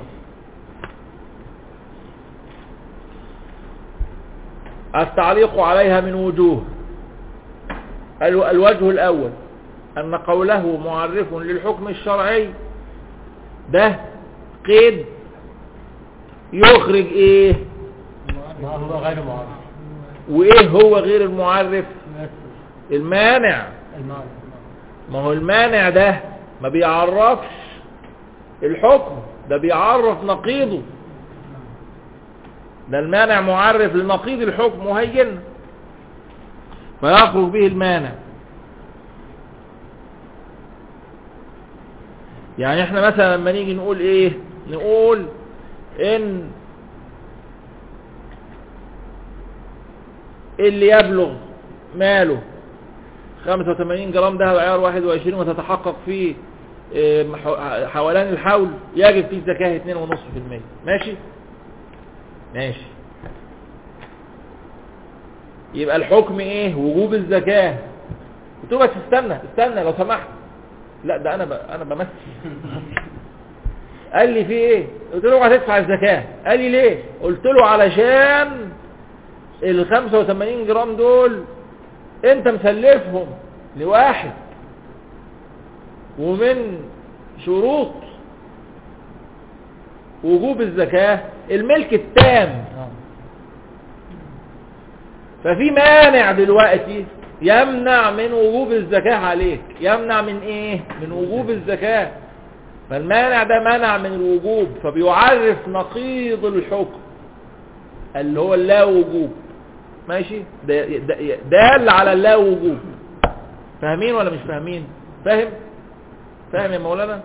التعليق عليها من وجوه الو- الوجه الأول أن قوله معرف للحكم الشرعي ده قيد يخرج ايه ما هو غير معارف وايه هو غير المعرف نفس المانع المعنى ما هو المانع ده ما بيعرفش الحكم ده بيعرف نقيضه ده المانع معرف لنقيض الحكم مهين فيخرج به المانع يعني احنا مثلا لما نيجي نقول ايه نقول ان اللي يبلغ ماله 85 جرام دهب عيار 21 وتتحقق فيه آه، مح- حولان الحول يجب فيه زكاة 2.5% ماشي ماشي يبقى الحكم ايه وجوب الزكاة قلت له بس استنى استنى لو سمحت لا ده انا ب... انا بمثل قال لي في ايه قلت له هتدفع الزكاة قال لي ليه قلت له علشان ال 85 جرام دول انت مسلفهم لواحد ومن شروط وجوب الزكاة الملك التام آه. ففي مانع دلوقتي يمنع من وجوب الزكاة عليك يمنع من ايه من وجوب الزكاة فالمانع ده منع من الوجوب فبيعرف نقيض الحكم اللي هو اللا وجوب ماشي ده ده- دال على اللا وجوب فاهمين ولا مش فاهمين فاهم فاهم يا مولانا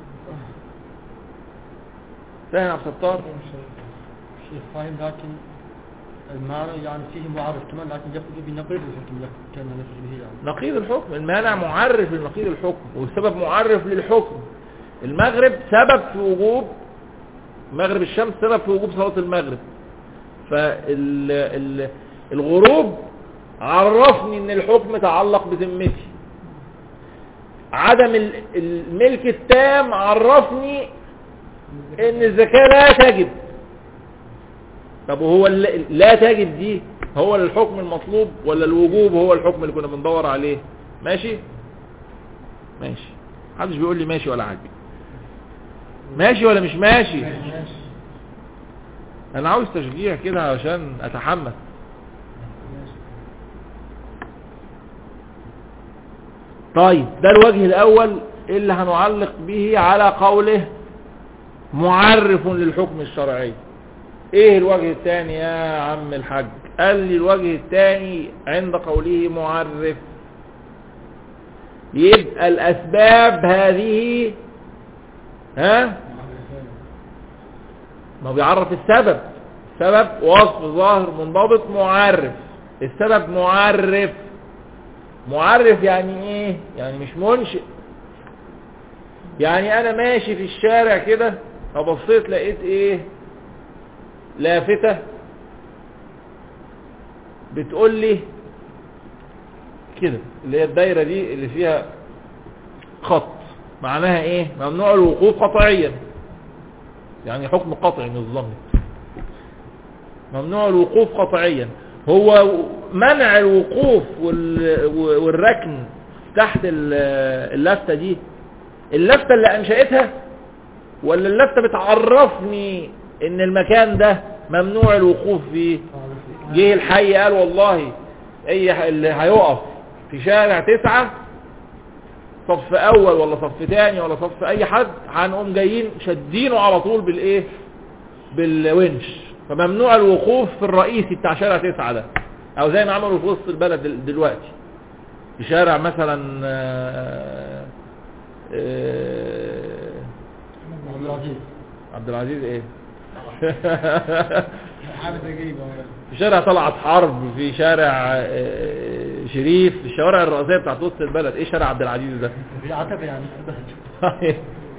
فاهم يا عبد الستار شيخ فاهم لكن المعنى يعني فيه معرف كمان لكن يخرج بنقيض الحكم يخ- كان يخرج به يعني نقيض الحكم المانع معرف لنقيض الحكم والسبب معرف للحكم المغرب سبب في وجوب مغرب الشمس سبب في وجوب صلاة المغرب فالغروب عرفني ان الحكم تعلق بذمتي عدم ال- الملك التام عرفني ان الزكاة لا تجب طب وهو الل- لا تجب دي هو الحكم المطلوب ولا الوجوب هو الحكم اللي كنا بندور عليه ماشي ماشي محدش بيقول لي ماشي ولا حاجه ماشي ولا مش ماشي انا عاوز تشجيع كده عشان اتحمس طيب ده الوجه الاول اللي هنعلق به على قوله معرف للحكم الشرعي ايه الوجه الثاني يا عم الحاج قال لي الوجه الثاني عند قوله معرف يبقى الاسباب هذه ها ما بيعرف السبب سبب وصف ظاهر منضبط معرف السبب معرف معرف يعني ايه يعني مش منشئ يعني انا ماشي في الشارع كده فبصيت لقيت ايه لافتة بتقول لي كده اللي هي الدايرة دي اللي فيها خط معناها ايه ممنوع الوقوف قطعيا يعني حكم قطعي من ظني ممنوع الوقوف قطعيا هو منع الوقوف وال- والركن تحت ال- اللفتة دي اللفتة اللي انشأتها ولا اللفتة بتعرفني ان المكان ده ممنوع الوقوف فيه جه الحي قال والله اي ح- اللي هيقف في شارع تسعة صف اول ولا صف تاني ولا صف اي حد هنقوم جايين شادينه على طول بالايه بالونش فممنوع الوقوف في الرئيسي بتاع شارع تسعة ده او زي ما عملوا في وسط البلد دل- دلوقتي في شارع مثلا آه، آه، العزيز عبد العزيز ايه حاجة غريبة في شارع طلعت حرب في شارع آه، شريف في الشوارع الرئيسية بتاعت وسط البلد ايه شارع عبد العزيز ده في عتبة يعني في البلد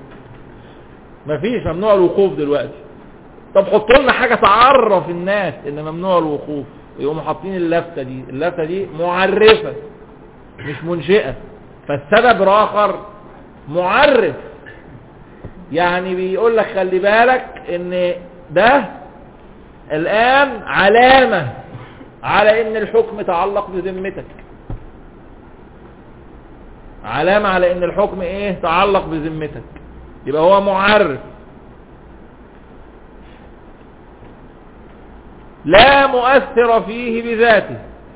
مفيش ممنوع الوقوف دلوقتي طب حطوا لنا حاجة تعرف الناس ان ممنوع الوقوف يقوموا حاطين اللفتة دي اللفتة دي معرفة مش منشئة فالسبب الاخر معرف يعني بيقول لك خلي بالك ان ده الان علامة على ان الحكم تعلق بذمتك علامة على ان الحكم ايه تعلق بذمتك يبقى هو معرف لا مؤثر فيه بذاته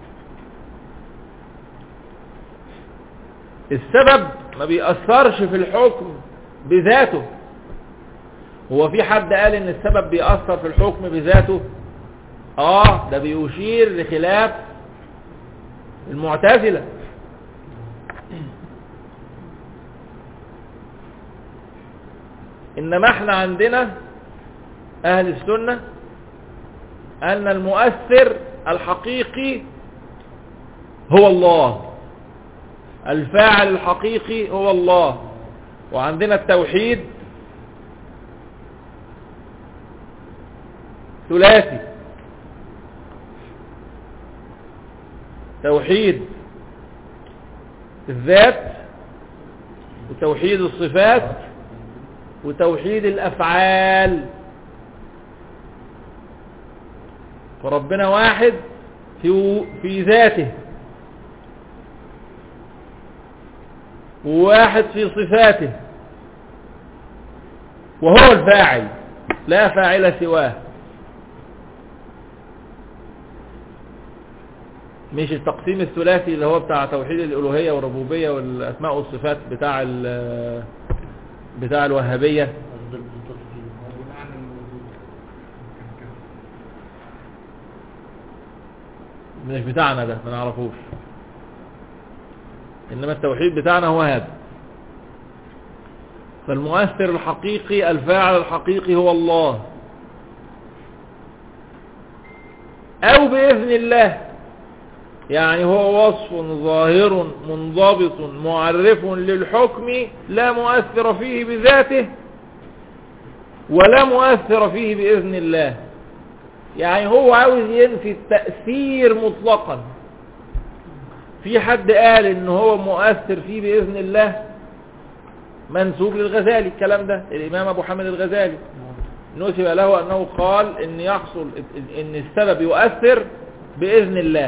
السبب ما بيأثرش في الحكم بذاته هو في حد قال ان السبب بيأثر في الحكم بذاته اه ده بيشير لخلاف المعتزلة انما احنا عندنا اهل السنة ان المؤثر الحقيقي هو الله الفاعل الحقيقي هو الله وعندنا التوحيد ثلاثي توحيد الذات وتوحيد الصفات وتوحيد الافعال فربنا واحد في في ذاته وواحد في صفاته وهو الفاعل لا فاعل سواه مش التقسيم الثلاثي اللي هو بتاع توحيد الالوهيه والربوبيه والاسماء والصفات بتاع ال- بتاع الوهابيه والمعنى الموجود مش بتاعنا ده ما نعرفوش انما التوحيد بتاعنا هو هذا فالمؤثر الحقيقي الفاعل الحقيقي هو الله او باذن الله يعني هو وصف ظاهر منضبط معرف للحكم لا مؤثر فيه بذاته ولا مؤثر فيه باذن الله يعني هو عاوز ينفي التأثير مطلقا في حد قال ان هو مؤثر فيه بإذن الله منسوب للغزالي الكلام ده الامام ابو حامد الغزالي نسب له انه قال ان يحصل ان السبب يؤثر بإذن الله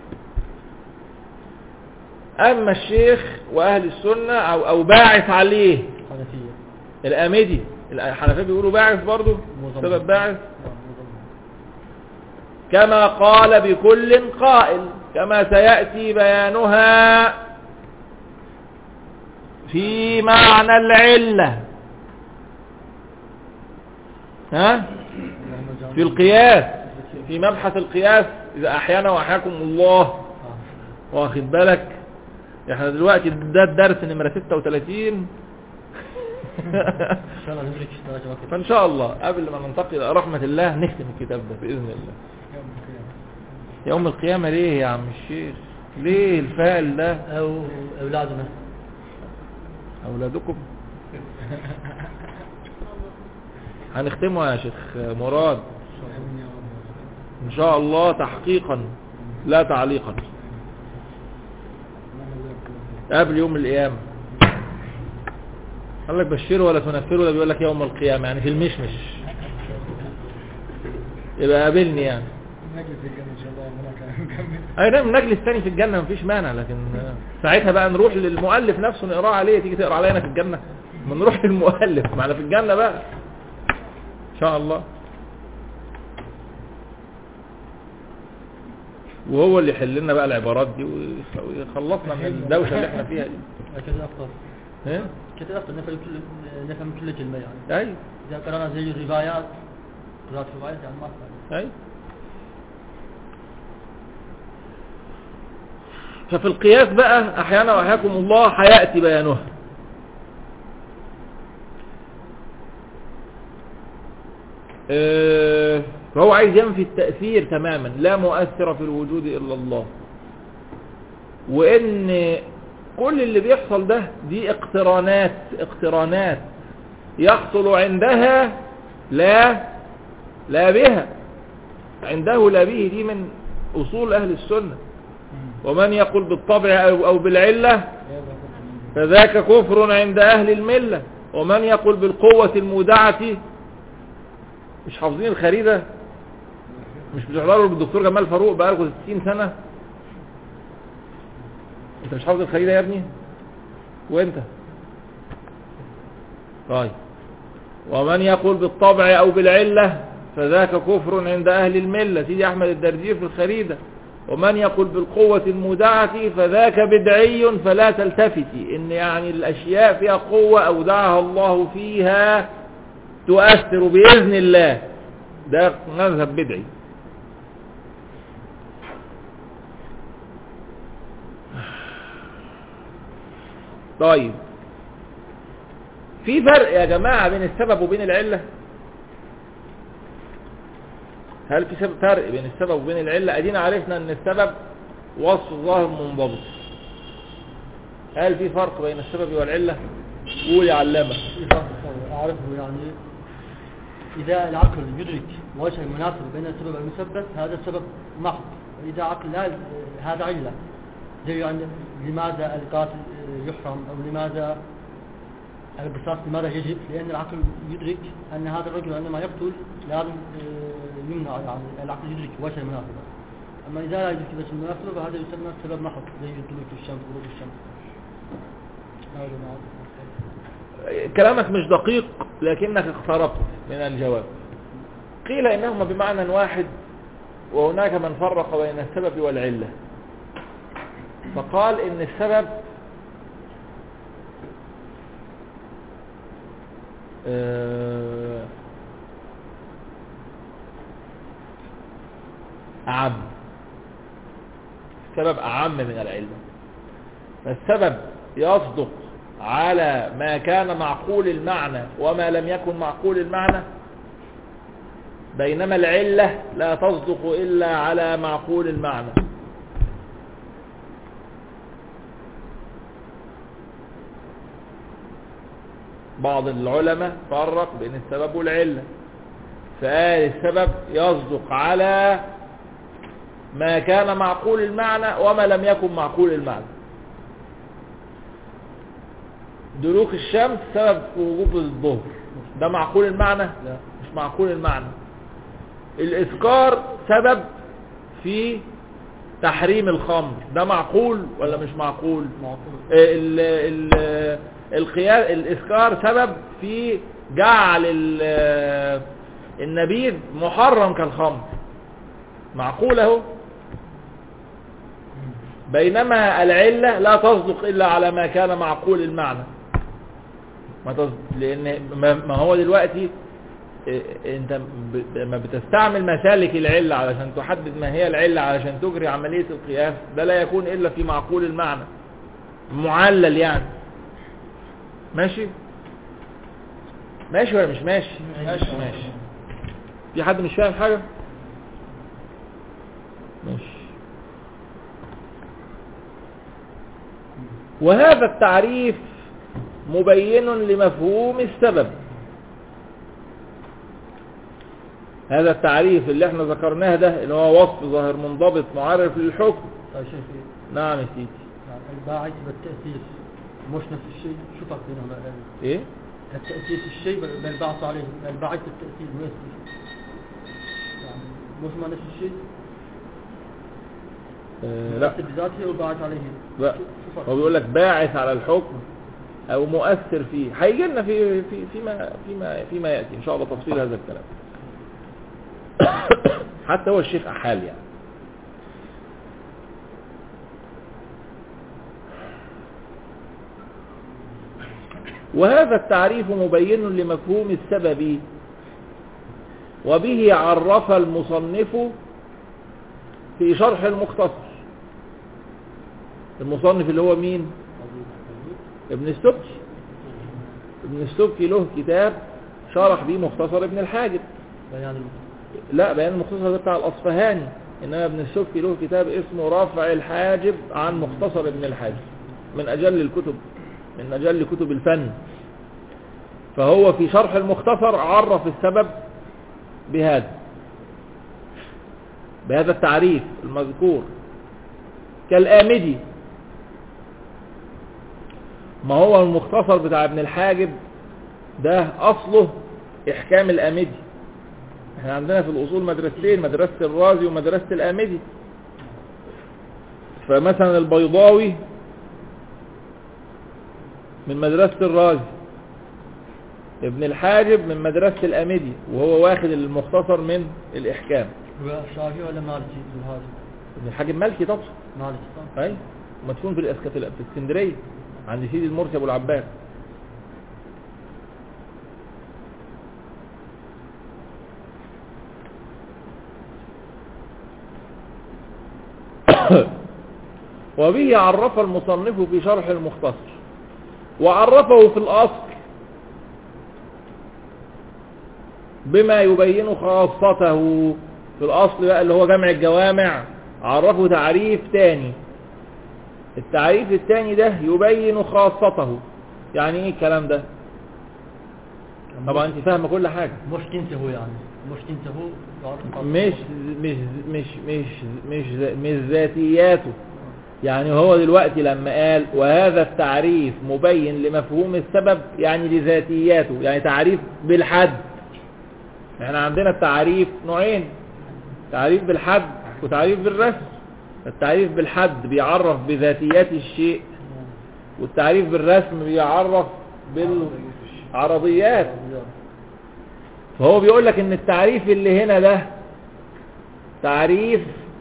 اما الشيخ واهل السنة او, أو باعث عليه حنفية الامدي الحنفية بيقولوا باعث برضو مضمن. سبب باعث نعم مضمن. كما قال بكل قائل كما سيأتي بيانها في معنى العلة ها اللهم اجعلنا- في القياس في مبحث القياس إذا أحيانا وأحياكم الله آه. واخد بالك احنا دلوقتي ده الدرس نمرة 36 ان شاء الله ندرك درجة وقت فإن شاء الله قبل ما ننتقل إلى رحمة الله نختم الكتاب ده بإذن الله يوم القيامة يوم القيامة ليه يا عم الشيخ ليه الفاعل ده او اولادنا أولادكم هنختمه يا شيخ مراد آمين يا رب إن شاء الله تحقيقا لا تعليقا اللهم بارك الله فيك. قبل يوم القيامة قال لك بشره ولا تنفره ده بيقول لك يوم القيامة يعني في المشمش يبقى قابلني يعني نجلس في الجنة إن شاء الله هناك نكمل اي نعم نجلس تاني في الجنة مفيش مانع لكن ساعتها بقى نروح للمؤلف نفسه نقراه عليه تيجي تقرا علينا في الجنة ما نروح للمؤلف معنا في الجنة بقى ان شاء الله وهو اللي يحل لنا بقى العبارات دي ويخ- ويخلصنا من الدوشة اللي احنا فيها دي كذا افضل ايه كذا افضل نفهم كل نفهم كل كلمة يعني اي اذا قرانا زي الروايات قراءة روايات يعني ما فعلا. اي ففي القياس بقى احيانا واحياكم الله هياتي بيانها آه، فهو عايز ينفي التأثير تماما لا مؤثر في الوجود إلا الله وإن كل اللي بيحصل ده دي اقترانات اقترانات يحصل عندها لا لا بها عنده لا به دي من أصول أهل السنة ومن يقول بالطبع أو, أو بالعلة فذاك كفر عند أهل الملة ومن يقول بالقوة المودعة مش حافظين الخريدة مش بتحضروا بالدكتور جمال فاروق بقاله 60 سنة انت مش حافظ الخريدة يا ابني وانت طيب ومن يقول بالطبع او بالعلة فذاك كفر عند اهل الملة سيدي احمد الدردير في الخريدة ومن يقول بالقوة المودعة فذاك بدعي فلا تلتفتي ان يعني الاشياء فيها قوة اودعها الله فيها تؤثر باذن الله ده مذهب بدعي طيب في فرق يا جماعة بين السبب وبين العلة هل في سبب فرق بين السبب وبين العلة ادينا عرفنا ان السبب وصف ظاهر منضبط هل في فرق بين السبب والعلة قول يا علامة في فرق أعرفه يعني إذا العقل يدرك وجه المناسب بين السبب والمسبب هذا سبب محض وإذا عقل لا هذا علة زي يعني لماذا القاتل يحرم أو لماذا القصاص لماذا يجب لأن العقل يدرك أن هذا الرجل عندما يقتل لازم آه، يمنع يعني العقل يدرك وجه المناسبة أما إذا لا يدرك وجه المناسبة فهذا يسمى سبب محض زي دلوك الشمس غروب الشمس هذا نعم. كلامك مش دقيق لكنك اقتربت من الجواب قيل انهما بمعنى واحد وهناك من فرق بين السبب والعلة فقال ان السبب آه، أعم السبب أعم من العلة فالسبب يصدق على ما كان معقول المعنى وما لم يكن معقول المعنى بينما العلة لا تصدق إلا على معقول المعنى بعض العلماء فرق بين السبب والعلة فقال السبب يصدق على ما كان معقول المعنى وما لم يكن معقول المعنى دلوك الشمس سبب في وجوب الظهر ده معقول المعنى لا مش معقول المعنى الإسكار سبب في تحريم الخمر ده معقول ولا مش معقول معقول ال ال القياس الإسكار سبب في جعل ال- النبيذ محرم كالخمر معقول اهو بينما العلة لا تصدق إلا على ما كان معقول المعنى ما تصدق لأن ما ما هو دلوقتي إيه، انت ب- لما بتستعمل مسالك العلة علشان تحدد ما هي العلة علشان تجري عملية القياس ده لا يكون إلا في معقول المعنى معلل يعني ماشي ماشي ولا مش ماشي ماشي. ماشي في حد مش فاهم حاجة ماشي وهذا التعريف مبين لمفهوم السبب هذا التعريف اللي احنا ذكرناه ده اللي هو وصف ظاهر منضبط معرف للحكم طيب شيخ نعم يا سيدي يعني الباعث والتأثير مش نفس الشيء شو فرق بينهم ايه التأثير في الشيء بل البعث عليه الباعث والتأثير مو نفس الشيء يعني مش ما نفس الشيء آه لا المؤثر بذاته والباعث عليه لا شو- شو فرق؟ هو بيقول لك باعث على الحكم او مؤثر فيه هيجي لنا في في فيما فيما فيما ياتي ان شاء الله تفصيل هذا الكلام حتى هو الشيخ احال يعني وهذا التعريف مبين لمفهوم السبب وبه عرف المصنف في شرح المختصر المصنف اللي هو مين ابن السبكي ابن السبكي له كتاب شرح بيه مختصر ابن الحاجب بيان المختصر لا بيان المختصر ده بتاع الأصفهاني إنما ابن السبكي له كتاب اسمه رفع الحاجب عن مختصر ابن الحاجب من أجل الكتب من أجل كتب الفن فهو في شرح المختصر عرف السبب بهذا بهذا التعريف المذكور كالآمدي ما هو المختصر بتاع ابن الحاجب ده أصله إحكام الآمدي احنا عندنا في الأصول مدرستين مدرسة الرازي ومدرسة الآمدي فمثلا البيضاوي من مدرسة الرازي ابن الحاجب من مدرسة الأمدي وهو واخد المختصر من الإحكام هو شافعي ولا مالكي ابن هذا ابن الحاجب مالكي طبعا مالكي صح أي مدفون في الإسكت في اسكندرية عند سيدي المرسي أبو العباس وبه عرف المصنف في شرح المختصر وعرفه في الأصل بما يبين خاصته في الأصل بقى اللي هو جمع الجوامع عرفه تعريف تاني التعريف التاني ده يبين خاصته يعني ايه الكلام ده طبعا انت فاهمه كل حاجة مش تنتهوا يعني مش تنتهوا يعرف مش مش مش مش مش مش ذاتياته يعني هو دلوقتي لما قال وهذا التعريف مبين لمفهوم السبب يعني لذاتياته يعني تعريف بالحد احنا عندنا التعريف نوعين تعريف بالحد وتعريف بالرسم التعريف بالحد بيعرف بذاتيات الشيء والتعريف بالرسم بيعرف بالعرضيات فهو بيقول لك ان التعريف اللي هنا ده تعريف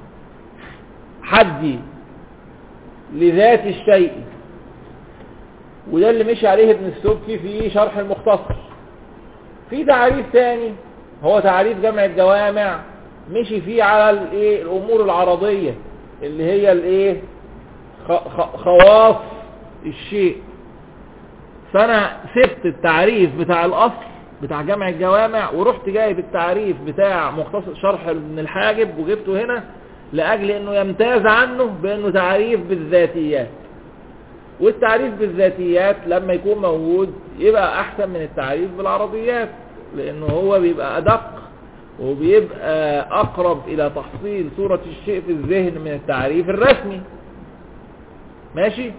حدي لذات الشيء وده اللي مشي عليه ابن السبكي في شرح المختصر في تعريف تاني هو تعريف جمع الجوامع مشي فيه على الايه الامور العرضية اللي هي الايه خ- خ- خواص الشيء فانا سبت التعريف بتاع الاصل بتاع جمع الجوامع ورحت جايب التعريف بتاع مختصر شرح ابن الحاجب وجبته هنا لاجل انه يمتاز عنه بانه تعريف بالذاتيات والتعريف بالذاتيات لما يكون موجود يبقى احسن من التعريف بالعرضيات لانه هو بيبقى ادق وبيبقى اقرب الى تحصيل صورة الشيء في الذهن من التعريف الرسمي ماشي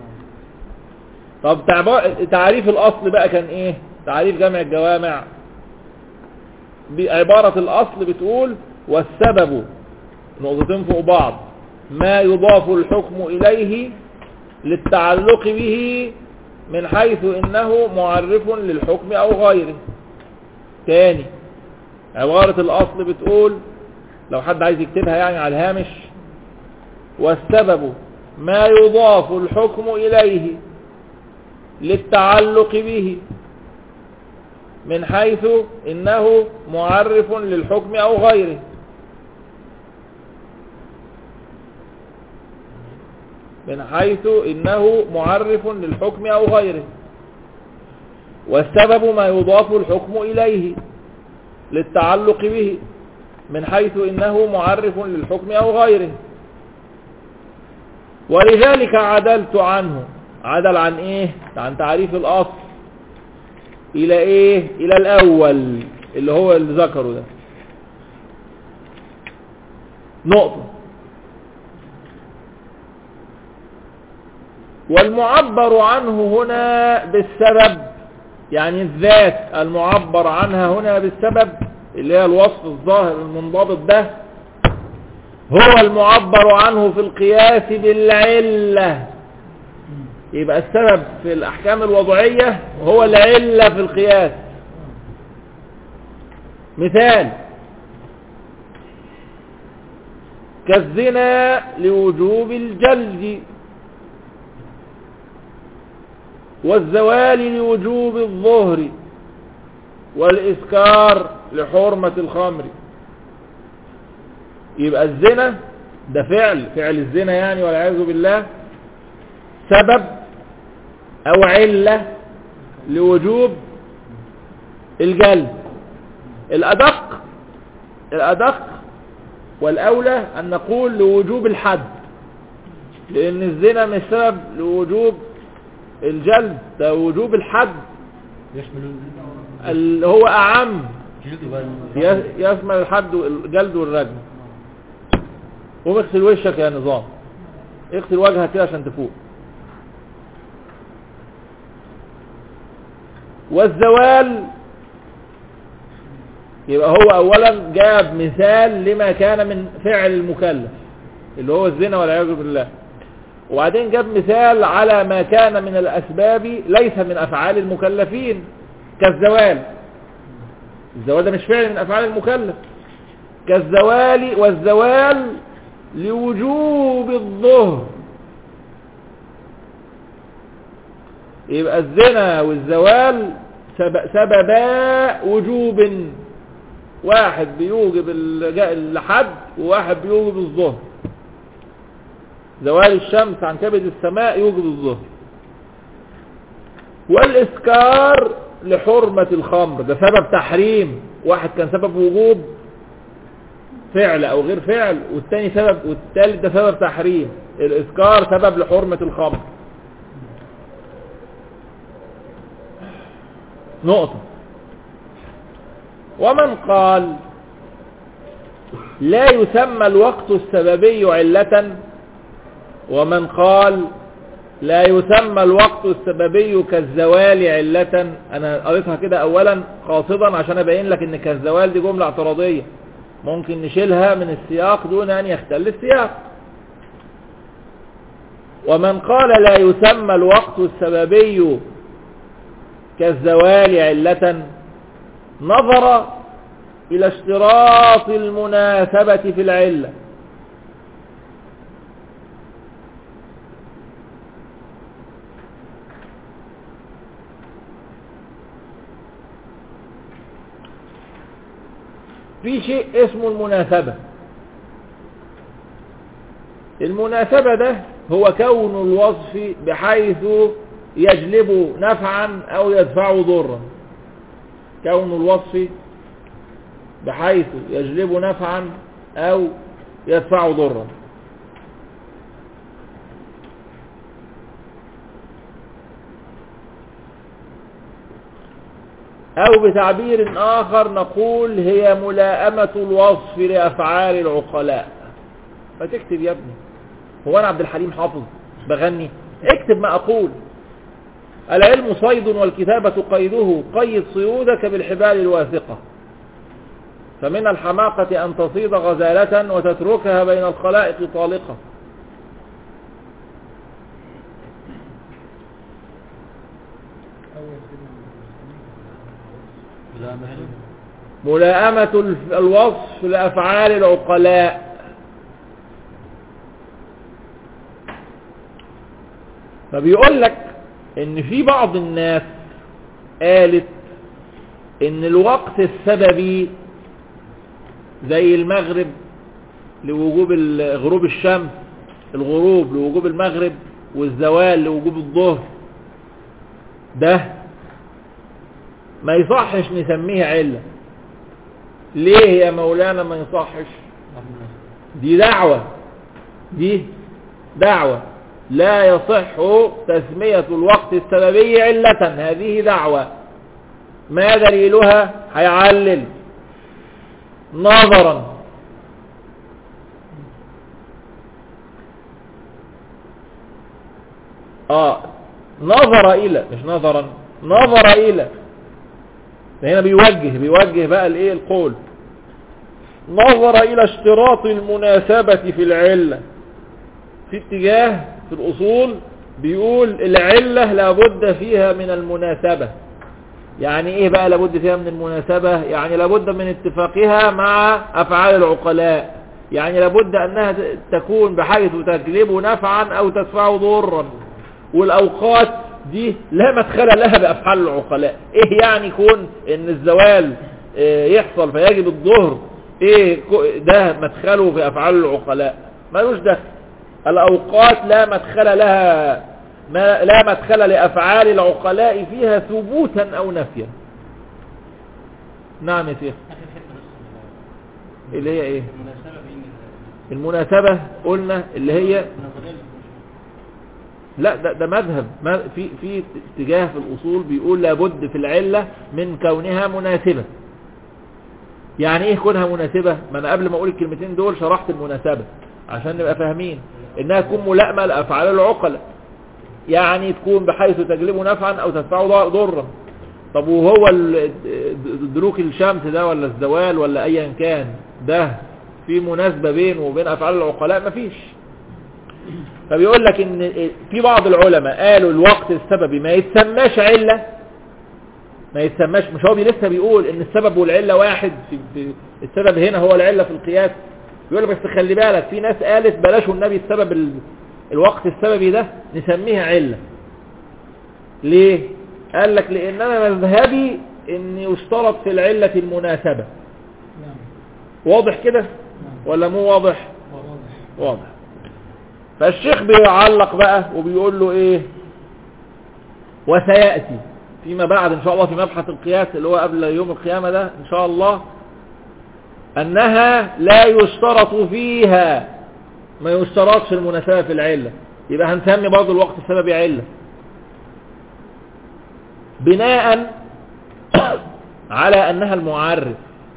طب تعب- تعريف الاصل بقى كان ايه تعريف جمع الجوامع بعبارة الاصل بتقول والسبب نقطتين فوق بعض ما يضاف الحكم اليه للتعلق به من حيث انه معرف للحكم او غيره تاني عبارة الاصل بتقول لو حد عايز يكتبها يعني على الهامش والسبب ما يضاف الحكم اليه للتعلق به من حيث انه معرف للحكم او غيره من حيث انه معرف للحكم او غيره والسبب ما يضاف الحكم اليه للتعلق به من حيث انه معرف للحكم او غيره ولذلك عدلت عنه عدل عن ايه عن تعريف الاصل الى ايه الى الاول اللي هو اللي ذكره ده نقطة والمعبر عنه هنا بالسبب يعني الذات المعبر عنها هنا بالسبب اللي هي الوصف الظاهر المنضبط ده هو المعبر عنه في القياس بالعلة يبقى السبب في الأحكام الوضعية هو العلة في القياس مثال كالزنا لوجوب الجلد والزوال لوجوب الظهر والإسكار لحرمة الخمر يبقى الزنا ده فعل فعل الزنا يعني والعياذ بالله سبب او علة لوجوب الجلد الادق الأدق والأولى أن نقول لوجوب الحد لأن الزنا مش سبب لوجوب الجلد ده وجوب الحد يشمل اللي هو أعم الجلد ي- وال يشمل الحد والجلد والرجم قوم اغسل وشك يا نظام اغسل وجهك كده عشان تفوق والزوال يبقى هو اولا جاب مثال لما كان من فعل المكلف اللي هو الزنا والعياذ بالله وبعدين جاب مثال على ما كان من الاسباب ليس من افعال المكلفين كالزوال الزوال ده مش فعل من افعال المكلف كالزوال والزوال لوجوب الظهر يبقى الزنا والزوال سب- سببا وجوب واحد بيوجب الج- الحد وواحد بيوجب الظهر زوال الشمس عن كبد السماء يوجب الظهر والإسكار لحرمة الخمر ده سبب تحريم واحد كان سبب وجوب فعل او غير فعل والتاني سبب والتالت ده سبب تحريم الاسكار سبب لحرمة الخمر نقطة ومن قال لا يسمى الوقت السببي علة ومن قال لا يسمى الوقت السببي كالزوال علة انا قريتها كده اولا قاصدا عشان ابين لك ان كالزوال دي جملة اعتراضية ممكن نشيلها من السياق دون ان يختل السياق ومن قال لا يسمى الوقت السببي كالزوال علة نظر الى اشتراط المناسبة في العلة في شيء اسمه المناسبة المناسبة ده هو كون الوصف بحيث يجلب نفعا او يدفع ضرا كون الوصف بحيث يجلب نفعا او يدفع ضرا او بتعبير اخر نقول هي ملائمة الوصف لافعال العقلاء فتكتب يا ابني هو انا عبد الحليم حافظ بغني اكتب ما اقول العلم صيد والكتابة قيده قيد صيودك بالحبال الواثقة فمن الحماقة أن تصيد غزالة وتتركها بين الخلائق طالقة لا مهل ملائمة الف- الوصف لأفعال العقلاء فبيقول لك ان في بعض الناس قالت ان الوقت السببي زي المغرب لوجوب ال- غروب الشمس الغروب لوجوب المغرب والزوال لوجوب الظهر ده ما يصحش نسميه علة ليه يا مولانا ما يصحش دي دعوة دي دعوة لا يصح تسمية الوقت السببي علة هذه دعوة ما دليلها هيعلل نظرا اه نظر الى مش نظرا نظر الى هنا بيوجه بيوجه بقى الايه القول نظر الى اشتراط المناسبة في العلة في اتجاه في الاصول بيقول العلة لابد فيها من المناسبة يعني ايه بقى لابد فيها من المناسبة يعني لابد من اتفاقها مع افعال العقلاء يعني لابد انها ت- تكون بحيث تجلب نفعا او تدفع ضرا والاوقات دي لا مدخل لها بافعال العقلاء ايه يعني يكون ان الزوال آه، يحصل فيجب الظهر ايه كو- ده مدخله في افعال العقلاء ملوش دخل الاوقات لا مدخل لها ما لا مدخل لافعال العقلاء فيها ثبوتا او نفيا نعم يا شيخ اللي هي ايه المناسبة بين المناسبة قلنا اللي هي النظرية لا ده, ده مذهب ما- في في اتجاه في الاصول بيقول لابد في العلة من كونها مناسبة يعني ايه كونها مناسبة ما انا قبل ما اقول الكلمتين دول شرحت المناسبة عشان نبقى فاهمين انها تكون ملائمة لافعال العقلاء يعني تكون بحيث تجلب نفعا او تدفع ضرا طب وهو ال- د- دلوك الشمس ده ولا الزوال ولا ايا كان ده في مناسبة بينه وبين افعال العقلاء مفيش فبيقول لك ان في بعض العلماء قالوا الوقت السببي ما يتسماش علة ما يتسماش مش هو بي- لسه بيقول ان السبب والعلة واحد في في السبب هنا هو العلة في القياس بيقول لك بس خلي بالك في ناس قالت بلاش النبي السبب ال... الوقت السببي ده نسميها علة ليه قال لك لان انا مذهبي ان يشترط في العلة المناسبة نعم واضح كده ولا مو واضح واضح واضح فالشيخ بيعلق بقى وبيقول له ايه وسيأتي فيما بعد ان شاء الله في مبحث القياس اللي هو قبل يوم القيامة ده ان شاء الله انها لا يشترط فيها ما يشترطش المناسبة في العلة يبقى هنسمي برضه الوقت السببي علة بناء على انها المعرف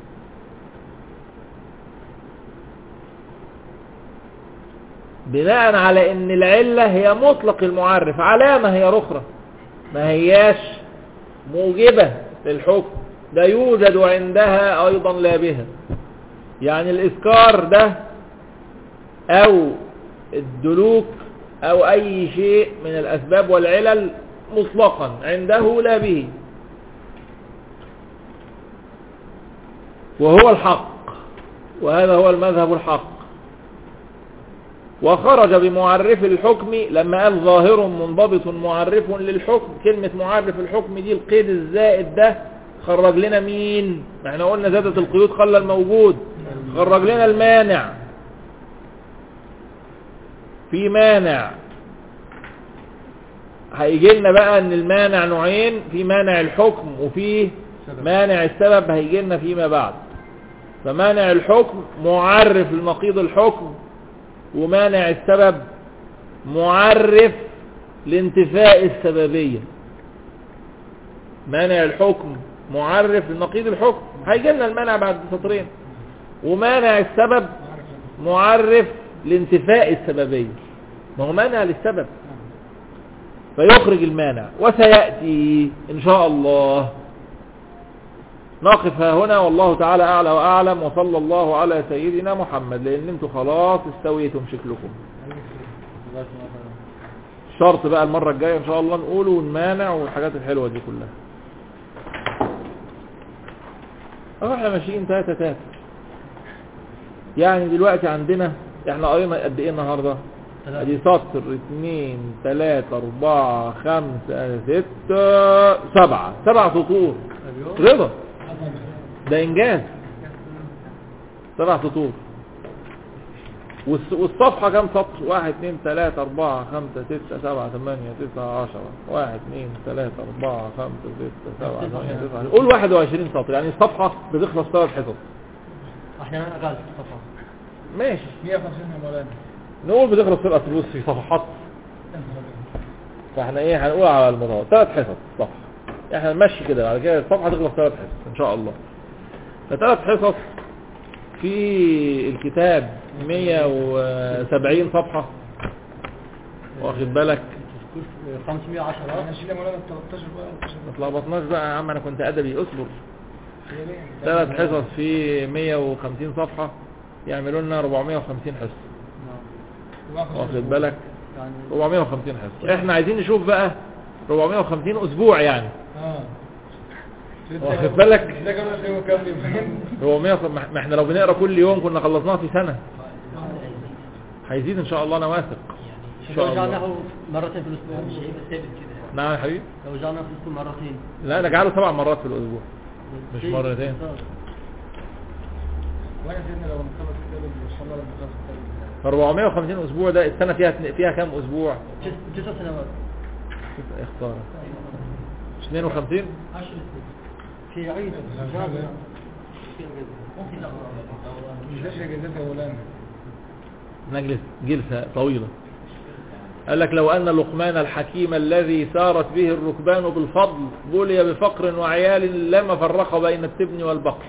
بناء على ان العلة هي مطلق المعرف علامة هي رخرة ما هياش موجبة للحكم ده يوجد عندها ايضا لا بها يعني الاذكار ده او الدلوك او اي شيء من الاسباب والعلل مطلقا عنده لا به وهو الحق وهذا هو المذهب الحق وخرج بمعرف الحكم لما قال ظاهر منضبط معرف للحكم كلمة معرف الحكم دي القيد الزائد ده خرج لنا مين ما احنا قلنا زادت القيود خلى الموجود خرج لنا المانع في مانع هيجي لنا بقى ان المانع نوعين في مانع الحكم وفي مانع السبب هيجي لنا فيما بعد فمانع الحكم معرف لنقيض الحكم ومانع السبب معرف لانتفاء السببية مانع الحكم معرف لنقيض الحكم هيجي لنا المانع بعد سطرين ومانع السبب معرف لانتفاء السببية ما هو مانع للسبب فيخرج المانع وسيأتي إن شاء الله نقف ها هنا والله تعالى أعلى وأعلم وصلى الله على سيدنا محمد لأن انتوا خلاص استويتم شكلكم شرط بقى المرة الجاية إن شاء الله نقوله ونمانع والحاجات الحلوة دي كلها أهو احنا ماشيين تاتا تاتا يعني دلوقتي عندنا احنا قرينا قد ايه النهاردة ادي سطر اتنين تلاتة اربعة خمسة ستة سبعة سبع سطور رضا ده انجاز سبع سطور والس- والصفحة كام سطر واحد اتنين تلاتة اربعة خمسة ستة سبعة ثمانية تسعة عشرة واحد اتنين تلاتة اربعة خمسة ستة سبعة ثمانية تسعة قول واحد وعشرين سطر يعني الصفحة بتخلص ثلاث حصص احيانا اقل صفحة ماشي 150 يا مولانا نقول بتخلص ثلاث فلوس في صفحات فاحنا ايه هنقول على الموضوع ثلاث حصص صفحة احنا نمشي كده بعد كده الصفحة تخلص ثلاث حصص ان شاء الله فثلاث حصص في الكتاب 170 صفحة واخد بالك 510 انا شيل يا مولانا 13 بقى 13 ما تلخبطناش بقى يا عم انا كنت ادبي اصبر هي ليه؟ ثلاث حصص في 150 صفحة يعملوا لنا 450 حصة واخد بالك يعني 450 حصة احنا عايزين نشوف بقى 450 اسبوع يعني اه واخد بالك ده كمان اللي هو كام يومين 400 ما ما احنا لو بنقرا كل يوم كنا خلصناها في سنة هيزيد ان شاء الله انا واثق ان شاء لو الله جعلناه مرتين في الاسبوع مش هيبقى ثابت كده نعم يا حبيبي لو جعلناه في الاسبوع مرتين لا نجعله سبع مرات في الاسبوع مش شيء مرتين. ممتاز. وانا سيدنا لو نخلص الكتاب ان شاء الله لما نخلص الكتاب ف 450 اسبوع ده السنة فيها فيها كام اسبوع تس- تسع سنوات اختار 52 في عيد إجازة. مش ده شيء جزاك يا مولانا نجلس جلسة طويلة قال لك لو أن لقمان الحكيم الذي سارت به الركبان بالفضل بلي بفقر وعيال لما فرق بين التبن والبقر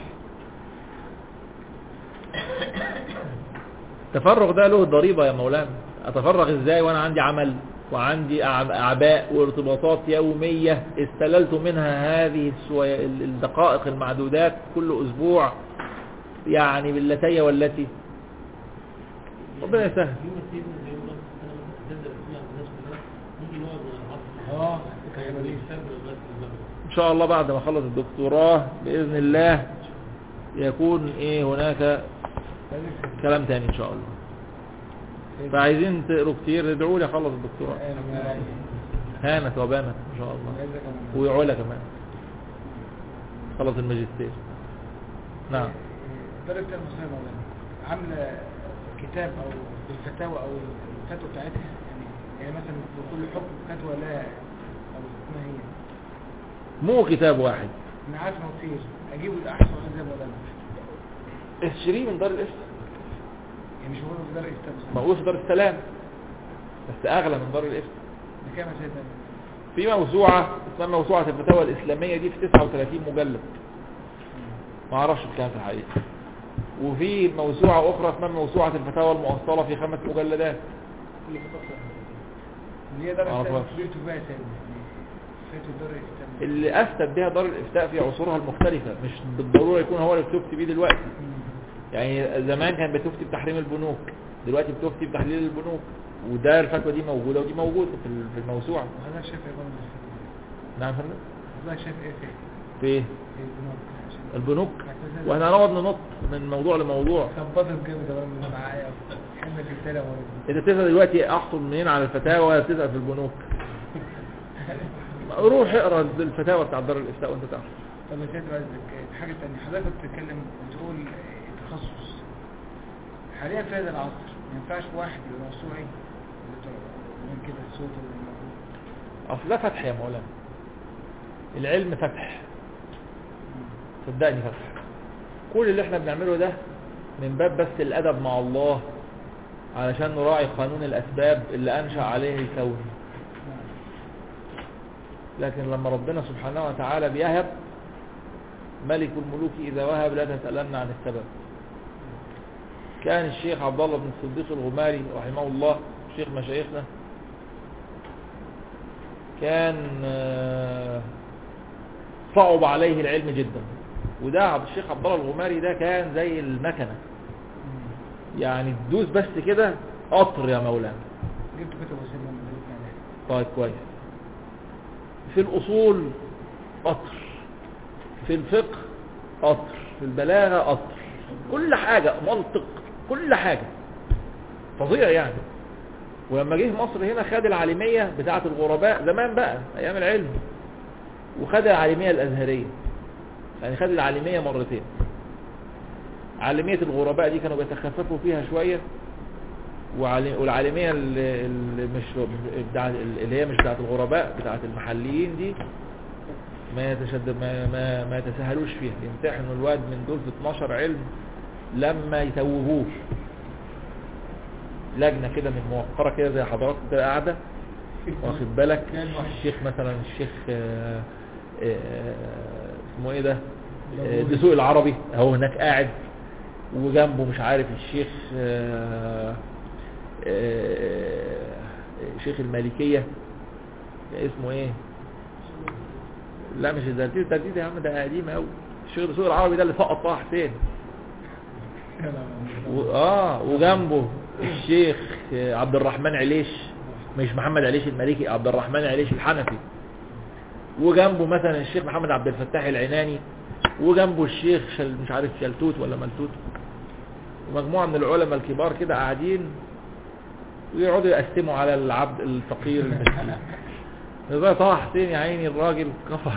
التفرغ ده له ضريبة يا مولانا أتفرغ إزاي وأنا عندي عمل وعندي أع- أعباء وارتباطات يومية استللت منها هذه السوي- الدقائق المعدودات كل أسبوع يعني باللتي والتي ربنا يسهل في مسير زي ما قلت انا تنزل فيها الناس كلها ممكن نقعد العصر اه كان الفجر لغايه المغرب ان شاء الله بعد ما اخلص الدكتوراه باذن الله يكون ايه هناك كلام تاني ان شاء الله فعايزين تقروا كتير ادعوا لي اخلص الدكتوراه هانت وبانت ان شاء الله وعلا كمان خلص الماجستير نعم درجة المصرية مولانا عاملة كتاب او الفتاوى او الفتوى بتاعتها يعني يعني مثلا لكل حكم فتوى لا او اسمها هي مو كتاب واحد انا عارف انه كتير اجيبه احسن ولا زي مولانا اشتريه من دار الافتاء يعني مش موجود في دار الكتاب موجود في دار السلام بس اغلى من دار الافتاء بكام يا سيدنا في موسوعة اسمها موسوعة الفتاوى الإسلامية دي في 39 مجلد ما اعرفش بكام في الحقيقة وفي موسوعة أخرى اسمها موسوعة الفتاوى المؤصلة في خمس مجلدات كل فترة اللي هي دار عرفت. الكتاب كبيرته بقى يا سيدنا يعني فتوى دار الكتاب اللي أفتت بها دار الإفتاء في عصورها المختلفة مش بالضرورة يكون هو اللي بتفتي بيه دلوقتي يعني زمان كان بتفتي بتحريم البنوك دلوقتي بتفتي بتحليل البنوك وده الفتوى دي موجودة ودي موجودة في ال- في الموسوعة وحضرتك شايف ايه برضه في الفتوى دي؟ نعم يا فندم حضرتك شايف ايه في في إيه؟ في البنوك عشان البنوك واحنا هنقعد ننط من موضوع لموضوع خبطت جامد يا برضه معايا حلمة في التالي يا مريض انت بتسأل دلوقتي احصل منين على الفتاوى ولا بتسأل في البنوك روح اقرا الفتاوى بتاع دار الافتاء وانت تعرف طب يا سيدي عايزك حاجة تانية حضرتك بتتكلم بتقول تخصص حاليا في هذا العصر ما ينفعش واحد يبقى موسوعي من كده الصوت اللي موجود اصل ده فتح يا مولانا العلم فتح صدقني فتح كل اللي احنا بنعمله ده من باب بس الادب مع الله علشان نراعي قانون الاسباب اللي انشأ عليه الكون لكن لما ربنا سبحانه وتعالى بيهب ملك الملوك اذا وهب لا تسألن عن السبب كان الشيخ عبد الله بن الصديق الغماري رحمه الله شيخ مشايخنا كان آه، صعب عليه العلم جدا وده عبد الشيخ عبد الله الغماري ده كان زي المكنة يعني تدوس بس كده قطر يا مولانا جبت كتب وسيلة من بيتنا عليها طيب كويس في الأصول قطر في الفقه قطر في البلاغة قطر كل حاجة منطق كل حاجة فظيع يعني ولما جه مصر هنا خد العالمية بتاعة الغرباء زمان بقى أيام العلم وخد العالمية الأزهرية يعني خد العالمية مرتين عالمية الغرباء دي كانوا بيتخففوا فيها شوية وعلي- والعالمية اللي اللي مش بتاع اللي هي مش بتاعت الغرباء بتاعت المحليين دي ما يتشد ما ما, ما يتساهلوش فيها يمتحنوا الواد من دول في 12 علم لما يتوهوش لجنة كده من موقرة كده زي حضراتكم كده قاعدة واخد بالك الشيخ مثلا الشيخ آه، آه، اسمه ايه ده آه، دسوق العربي اهو هناك قاعد وجنبه مش عارف الشيخ آه، آه، شيخ المالكية اسمه ايه لا مش الدرديد الدرديد يا عم ده قديم قوي الشيخ دسوق العربي ده اللي سقط طه حسين و... اه وجنبه الشيخ آه، عبد الرحمن عليش مش محمد عليش المالكي عبد الرحمن عليش الحنفي وجنبه مثلا الشيخ محمد عبد الفتاح العناني وجنبه الشيخ شل مش عارف شلتوت ولا ملتوت ومجموعة من العلماء الكبار كده قاعدين ويقعدوا يقسموا على العبد الفقير المسكين زي طه حسين يا عيني الراجل كفر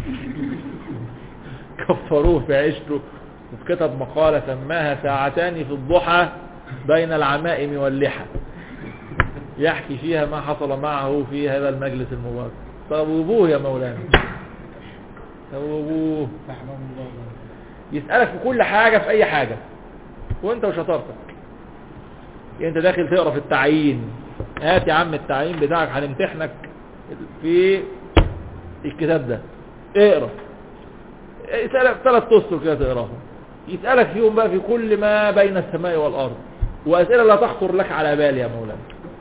كفروه في عيشته وكتب مقالة سماها ساعتان في الضحى بين العمائم واللحى يحكي فيها ما حصل معه في هذا المجلس المبارك طوبوه يا مولانا توبوه رحمه الله يسألك في كل حاجة في اي حاجة وانت وشطارتك يعني انت داخل تقرا في التعيين هات يا عم التعيين بتاعك هنمتحنك في الكتاب ده اقرا يسألك ثلاث اسطر كده تقراهم يسألك فيهم بقى في كل ما بين السماء والأرض وأسئلة لا تخطر لك على بال يا مولانا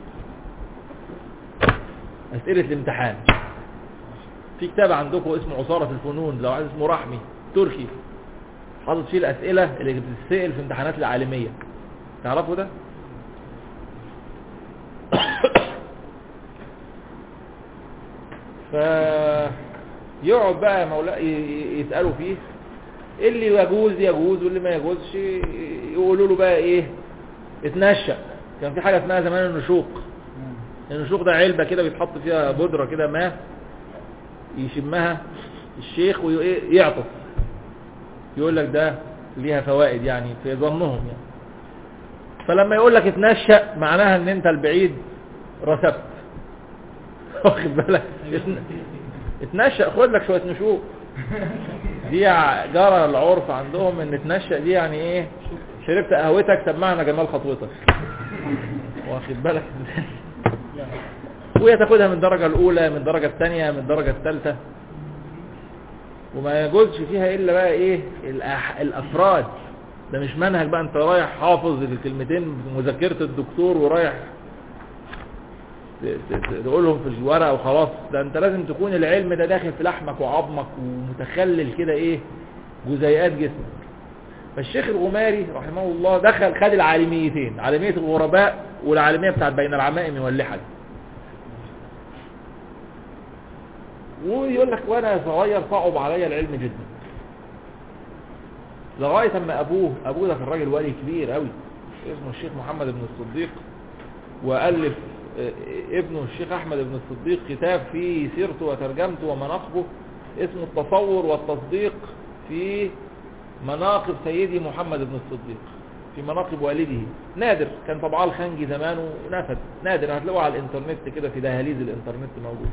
أسئلة الامتحان في كتاب عندكم اسمه عصارة الفنون لو عايز اسمه رحمي تركي حاطط فيه الأسئلة اللي بتتسأل في امتحانات العالمية تعرفوا ده؟ فيقعد بقى يا مولا ي- يسألوا فيه اللي يجوز يجوز واللي ما يجوزش يقولوا له بقى ايه اتنشأ كان في حاجة اسمها زمان النشوق النشوق ده علبة كده بيتحط فيها بودرة كده ماء يشمها الشيخ ويعطس يقول لك ده ليها فوائد يعني في ظنهم يعني فلما يقول لك اتنشأ معناها ان انت البعيد رسبت واخد بالك اتن- اتنشأ خد لك شوية نشوق دي ع- جرى العرف عندهم ان اتنشأ دي يعني ايه شربت قهوتك سمعنا جمال خطوتك واخد بالك ازاي وهي تاخدها من الدرجة الاولى من الدرجة الثانية من الدرجة الثالثة وما يجوزش فيها الا بقى ايه الأح... الافراد ده مش منهج بقى انت رايح حافظ الكلمتين في مذاكرة الدكتور ورايح ت- ت- ت- تقولهم في الورقة وخلاص ده انت لازم تكون العلم ده داخل في لحمك وعظمك ومتخلل كده ايه جزيئات جسمك فالشيخ الغماري رحمه الله دخل خد العالميتين عالمية الغرباء والعالمية بتاعت بين العمائم واللحد ويقول لك وانا صغير صعب عليا العلم جدا لغاية اما ابوه ابوه ده كان راجل ولي كبير قوي اسمه الشيخ محمد بن الصديق والف آه، ابنه الشيخ احمد بن الصديق كتاب فيه سيرته وترجمته ومناقبه اسمه التصور والتصديق في مناقب سيدي محمد بن الصديق في مناقب والده نادر كان طبعا الخنجي زمان ونفد نادر هتلاقوه على الانترنت كده في دهاليز الانترنت موجود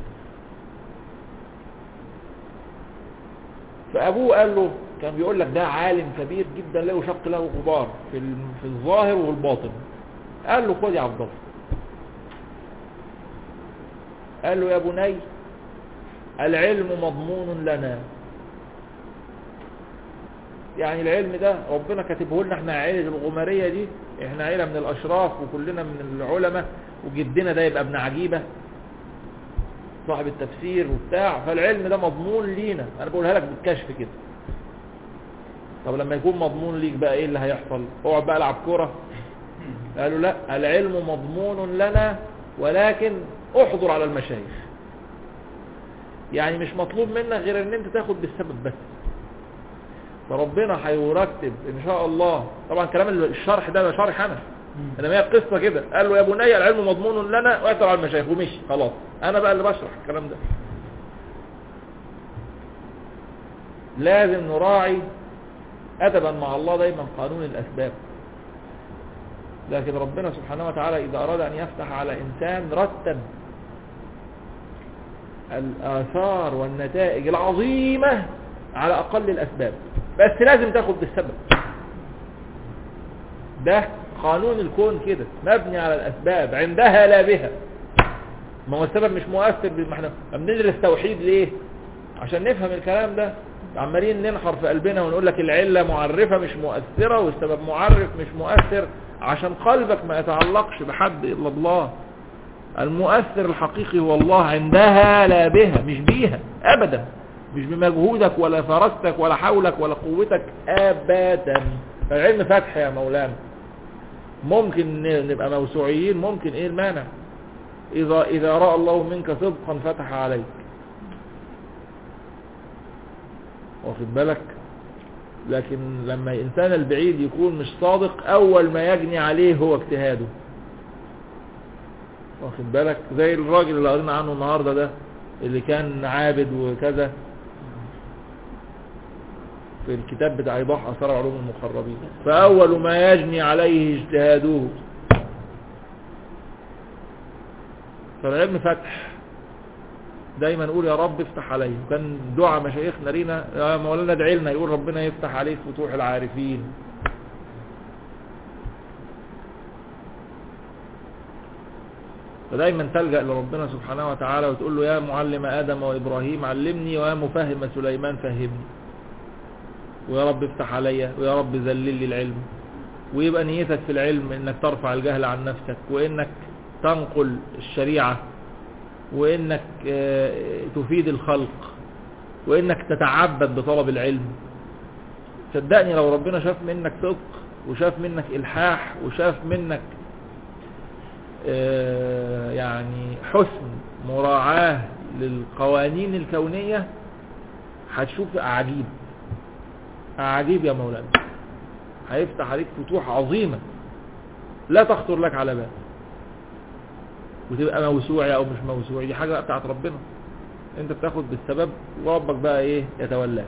فابوه قال له كان بيقول لك ده عالم كبير جدا لا يشق له غبار في ال- في الظاهر والباطن قال له خد يا عبد الله قال له يا بني العلم مضمون لنا يعني العلم ده ربنا كاتبه لنا احنا عيلة الغمارية دي احنا عيلة من الاشراف وكلنا من العلماء وجدنا ده يبقى ابن عجيبة صاحب التفسير وبتاع فالعلم ده مضمون لينا انا بقولها لك بالكشف كده طب لما يكون مضمون ليك بقى ايه اللي هيحصل اقعد بقى العب كوره قالوا لا العلم مضمون لنا ولكن احضر على المشايخ يعني مش مطلوب منك غير ان انت تاخد بالسبب بس فربنا هيرتب ان شاء الله طبعا كلام الشرح ده ده شرح انا انما هي القصه كده قال له يا بني العلم مضمون لنا واحضر على المشايخ ومشي خلاص انا بقى اللي بشرح الكلام ده لازم نراعي ادبا مع الله دايما قانون الاسباب لكن ربنا سبحانه وتعالى اذا اراد ان يفتح على انسان رتب الاثار والنتائج العظيمة على اقل الاسباب بس لازم تاخد بالسبب ده قانون الكون كده مبني على الاسباب عندها لا بها ما هو السبب مش مؤثر بما احنا بندرس توحيد ليه عشان نفهم الكلام ده عمالين ننحر في قلبنا ونقول لك العلة معرفة مش مؤثرة والسبب معرف مش مؤثر عشان قلبك ما يتعلقش بحد الا الله المؤثر الحقيقي هو الله عندها لا بها مش بيها ابدا مش بمجهودك ولا فرستك ولا حولك ولا قوتك ابدا فالعلم فتح يا مولانا ممكن نبقى موسوعيين ممكن ايه المانع اذا اذا راى الله منك صدقا فتح عليك واخد بالك لكن لما الانسان البعيد يكون مش صادق اول ما يجني عليه هو اجتهاده واخد بالك زي الراجل اللي قرينا عنه النهارده ده اللي كان عابد وكذا في الكتاب بتاع ايضاح اثار علوم المقربين فاول ما يجني عليه اجتهاده فالعلم فتح دايما نقول يا رب افتح علي وكان دعاء مشايخنا لينا يا مولانا ادعي لنا يقول ربنا يفتح عليك فتوح العارفين فدايما تلجأ لربنا سبحانه وتعالى وتقول له يا معلم آدم وإبراهيم علمني ويا مفهم سليمان فهمني ويا رب افتح عليا ويا رب ذلل لي العلم ويبقى نيتك في العلم انك ترفع الجهل عن نفسك وانك تنقل الشريعة وانك آه، تفيد الخلق وانك تتعبد بطلب العلم صدقني لو ربنا شاف منك صدق وشاف منك الحاح وشاف منك آه، يعني حسن مراعاة للقوانين الكونية هتشوف أعاجيب أعاجيب يا مولانا هيفتح عليك فتوح عظيمة لا تخطر لك على بال وتبقى موسوعي او مش موسوعي دي حاجة بقى بتاعت ربنا انت بتاخد بالسبب وربك بقى ايه يتولاك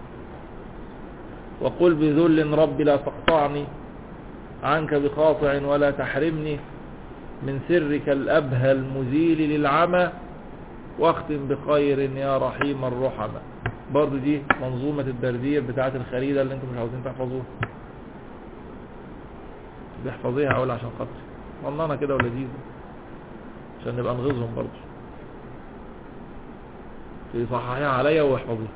وقل بذل رب لا تقطعني عنك بقاطع ولا تحرمني من سرك الأبهى المزيل للعمى واختم بخير يا رحيم الرحمة برضو دي منظومة الدردير بتاعت الخريدة اللي انتم مش عاوزين تحفظوها بيحفظيها اقول عشان خاطري والله كده ولذيذة عشان نبقى نغيظهم برضو تصححيها عليا واحفظيها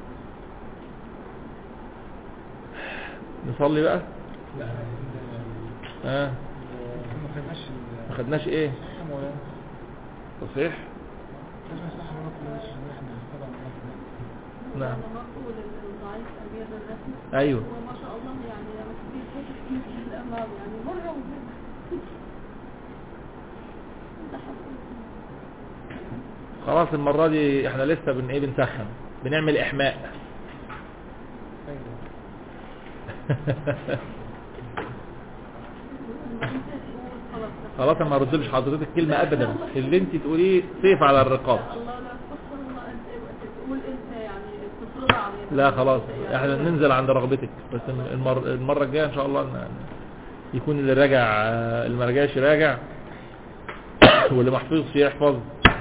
نصلي بقى لا ها ما خدناش ال- ما خدناش ايه صح مولانا تصحيح لازم صح مولانا بلاش ان احنا طبعا نعم لما نقول الضعيف أمير الرسم ايوه وما شاء الله يعني لما تبيه كيف في الأمام يعني مرة ومرة ده حصل. خلاص المرة دي احنا لسه بن ايه بنسخن بنعمل احماء ايوه خلاص خلاص أنا ما ردلش حضرتك كلمة ابدا اللي انت تقوليه سيف على الرقاب الله لا تفكر الله قد تقول انت يعني تفرض علينا لا خلاص احنا ننزل عند رغبتك بس المر... المرة الجاية ان شاء الله ن- يكون اللي راجع آه، اللي ما رجعش راجع واللي ما حفظش يحفظ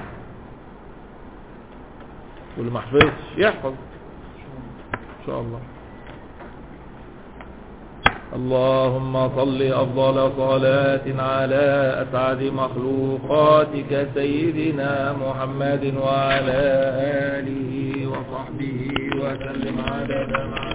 واللي ما حفظش يحفظ ان شاء الله اللهم صل أفضل صلاة على أسعد مخلوقاتك سيدنا محمد وعلى آله وصحبه وسلم عدد معلوماته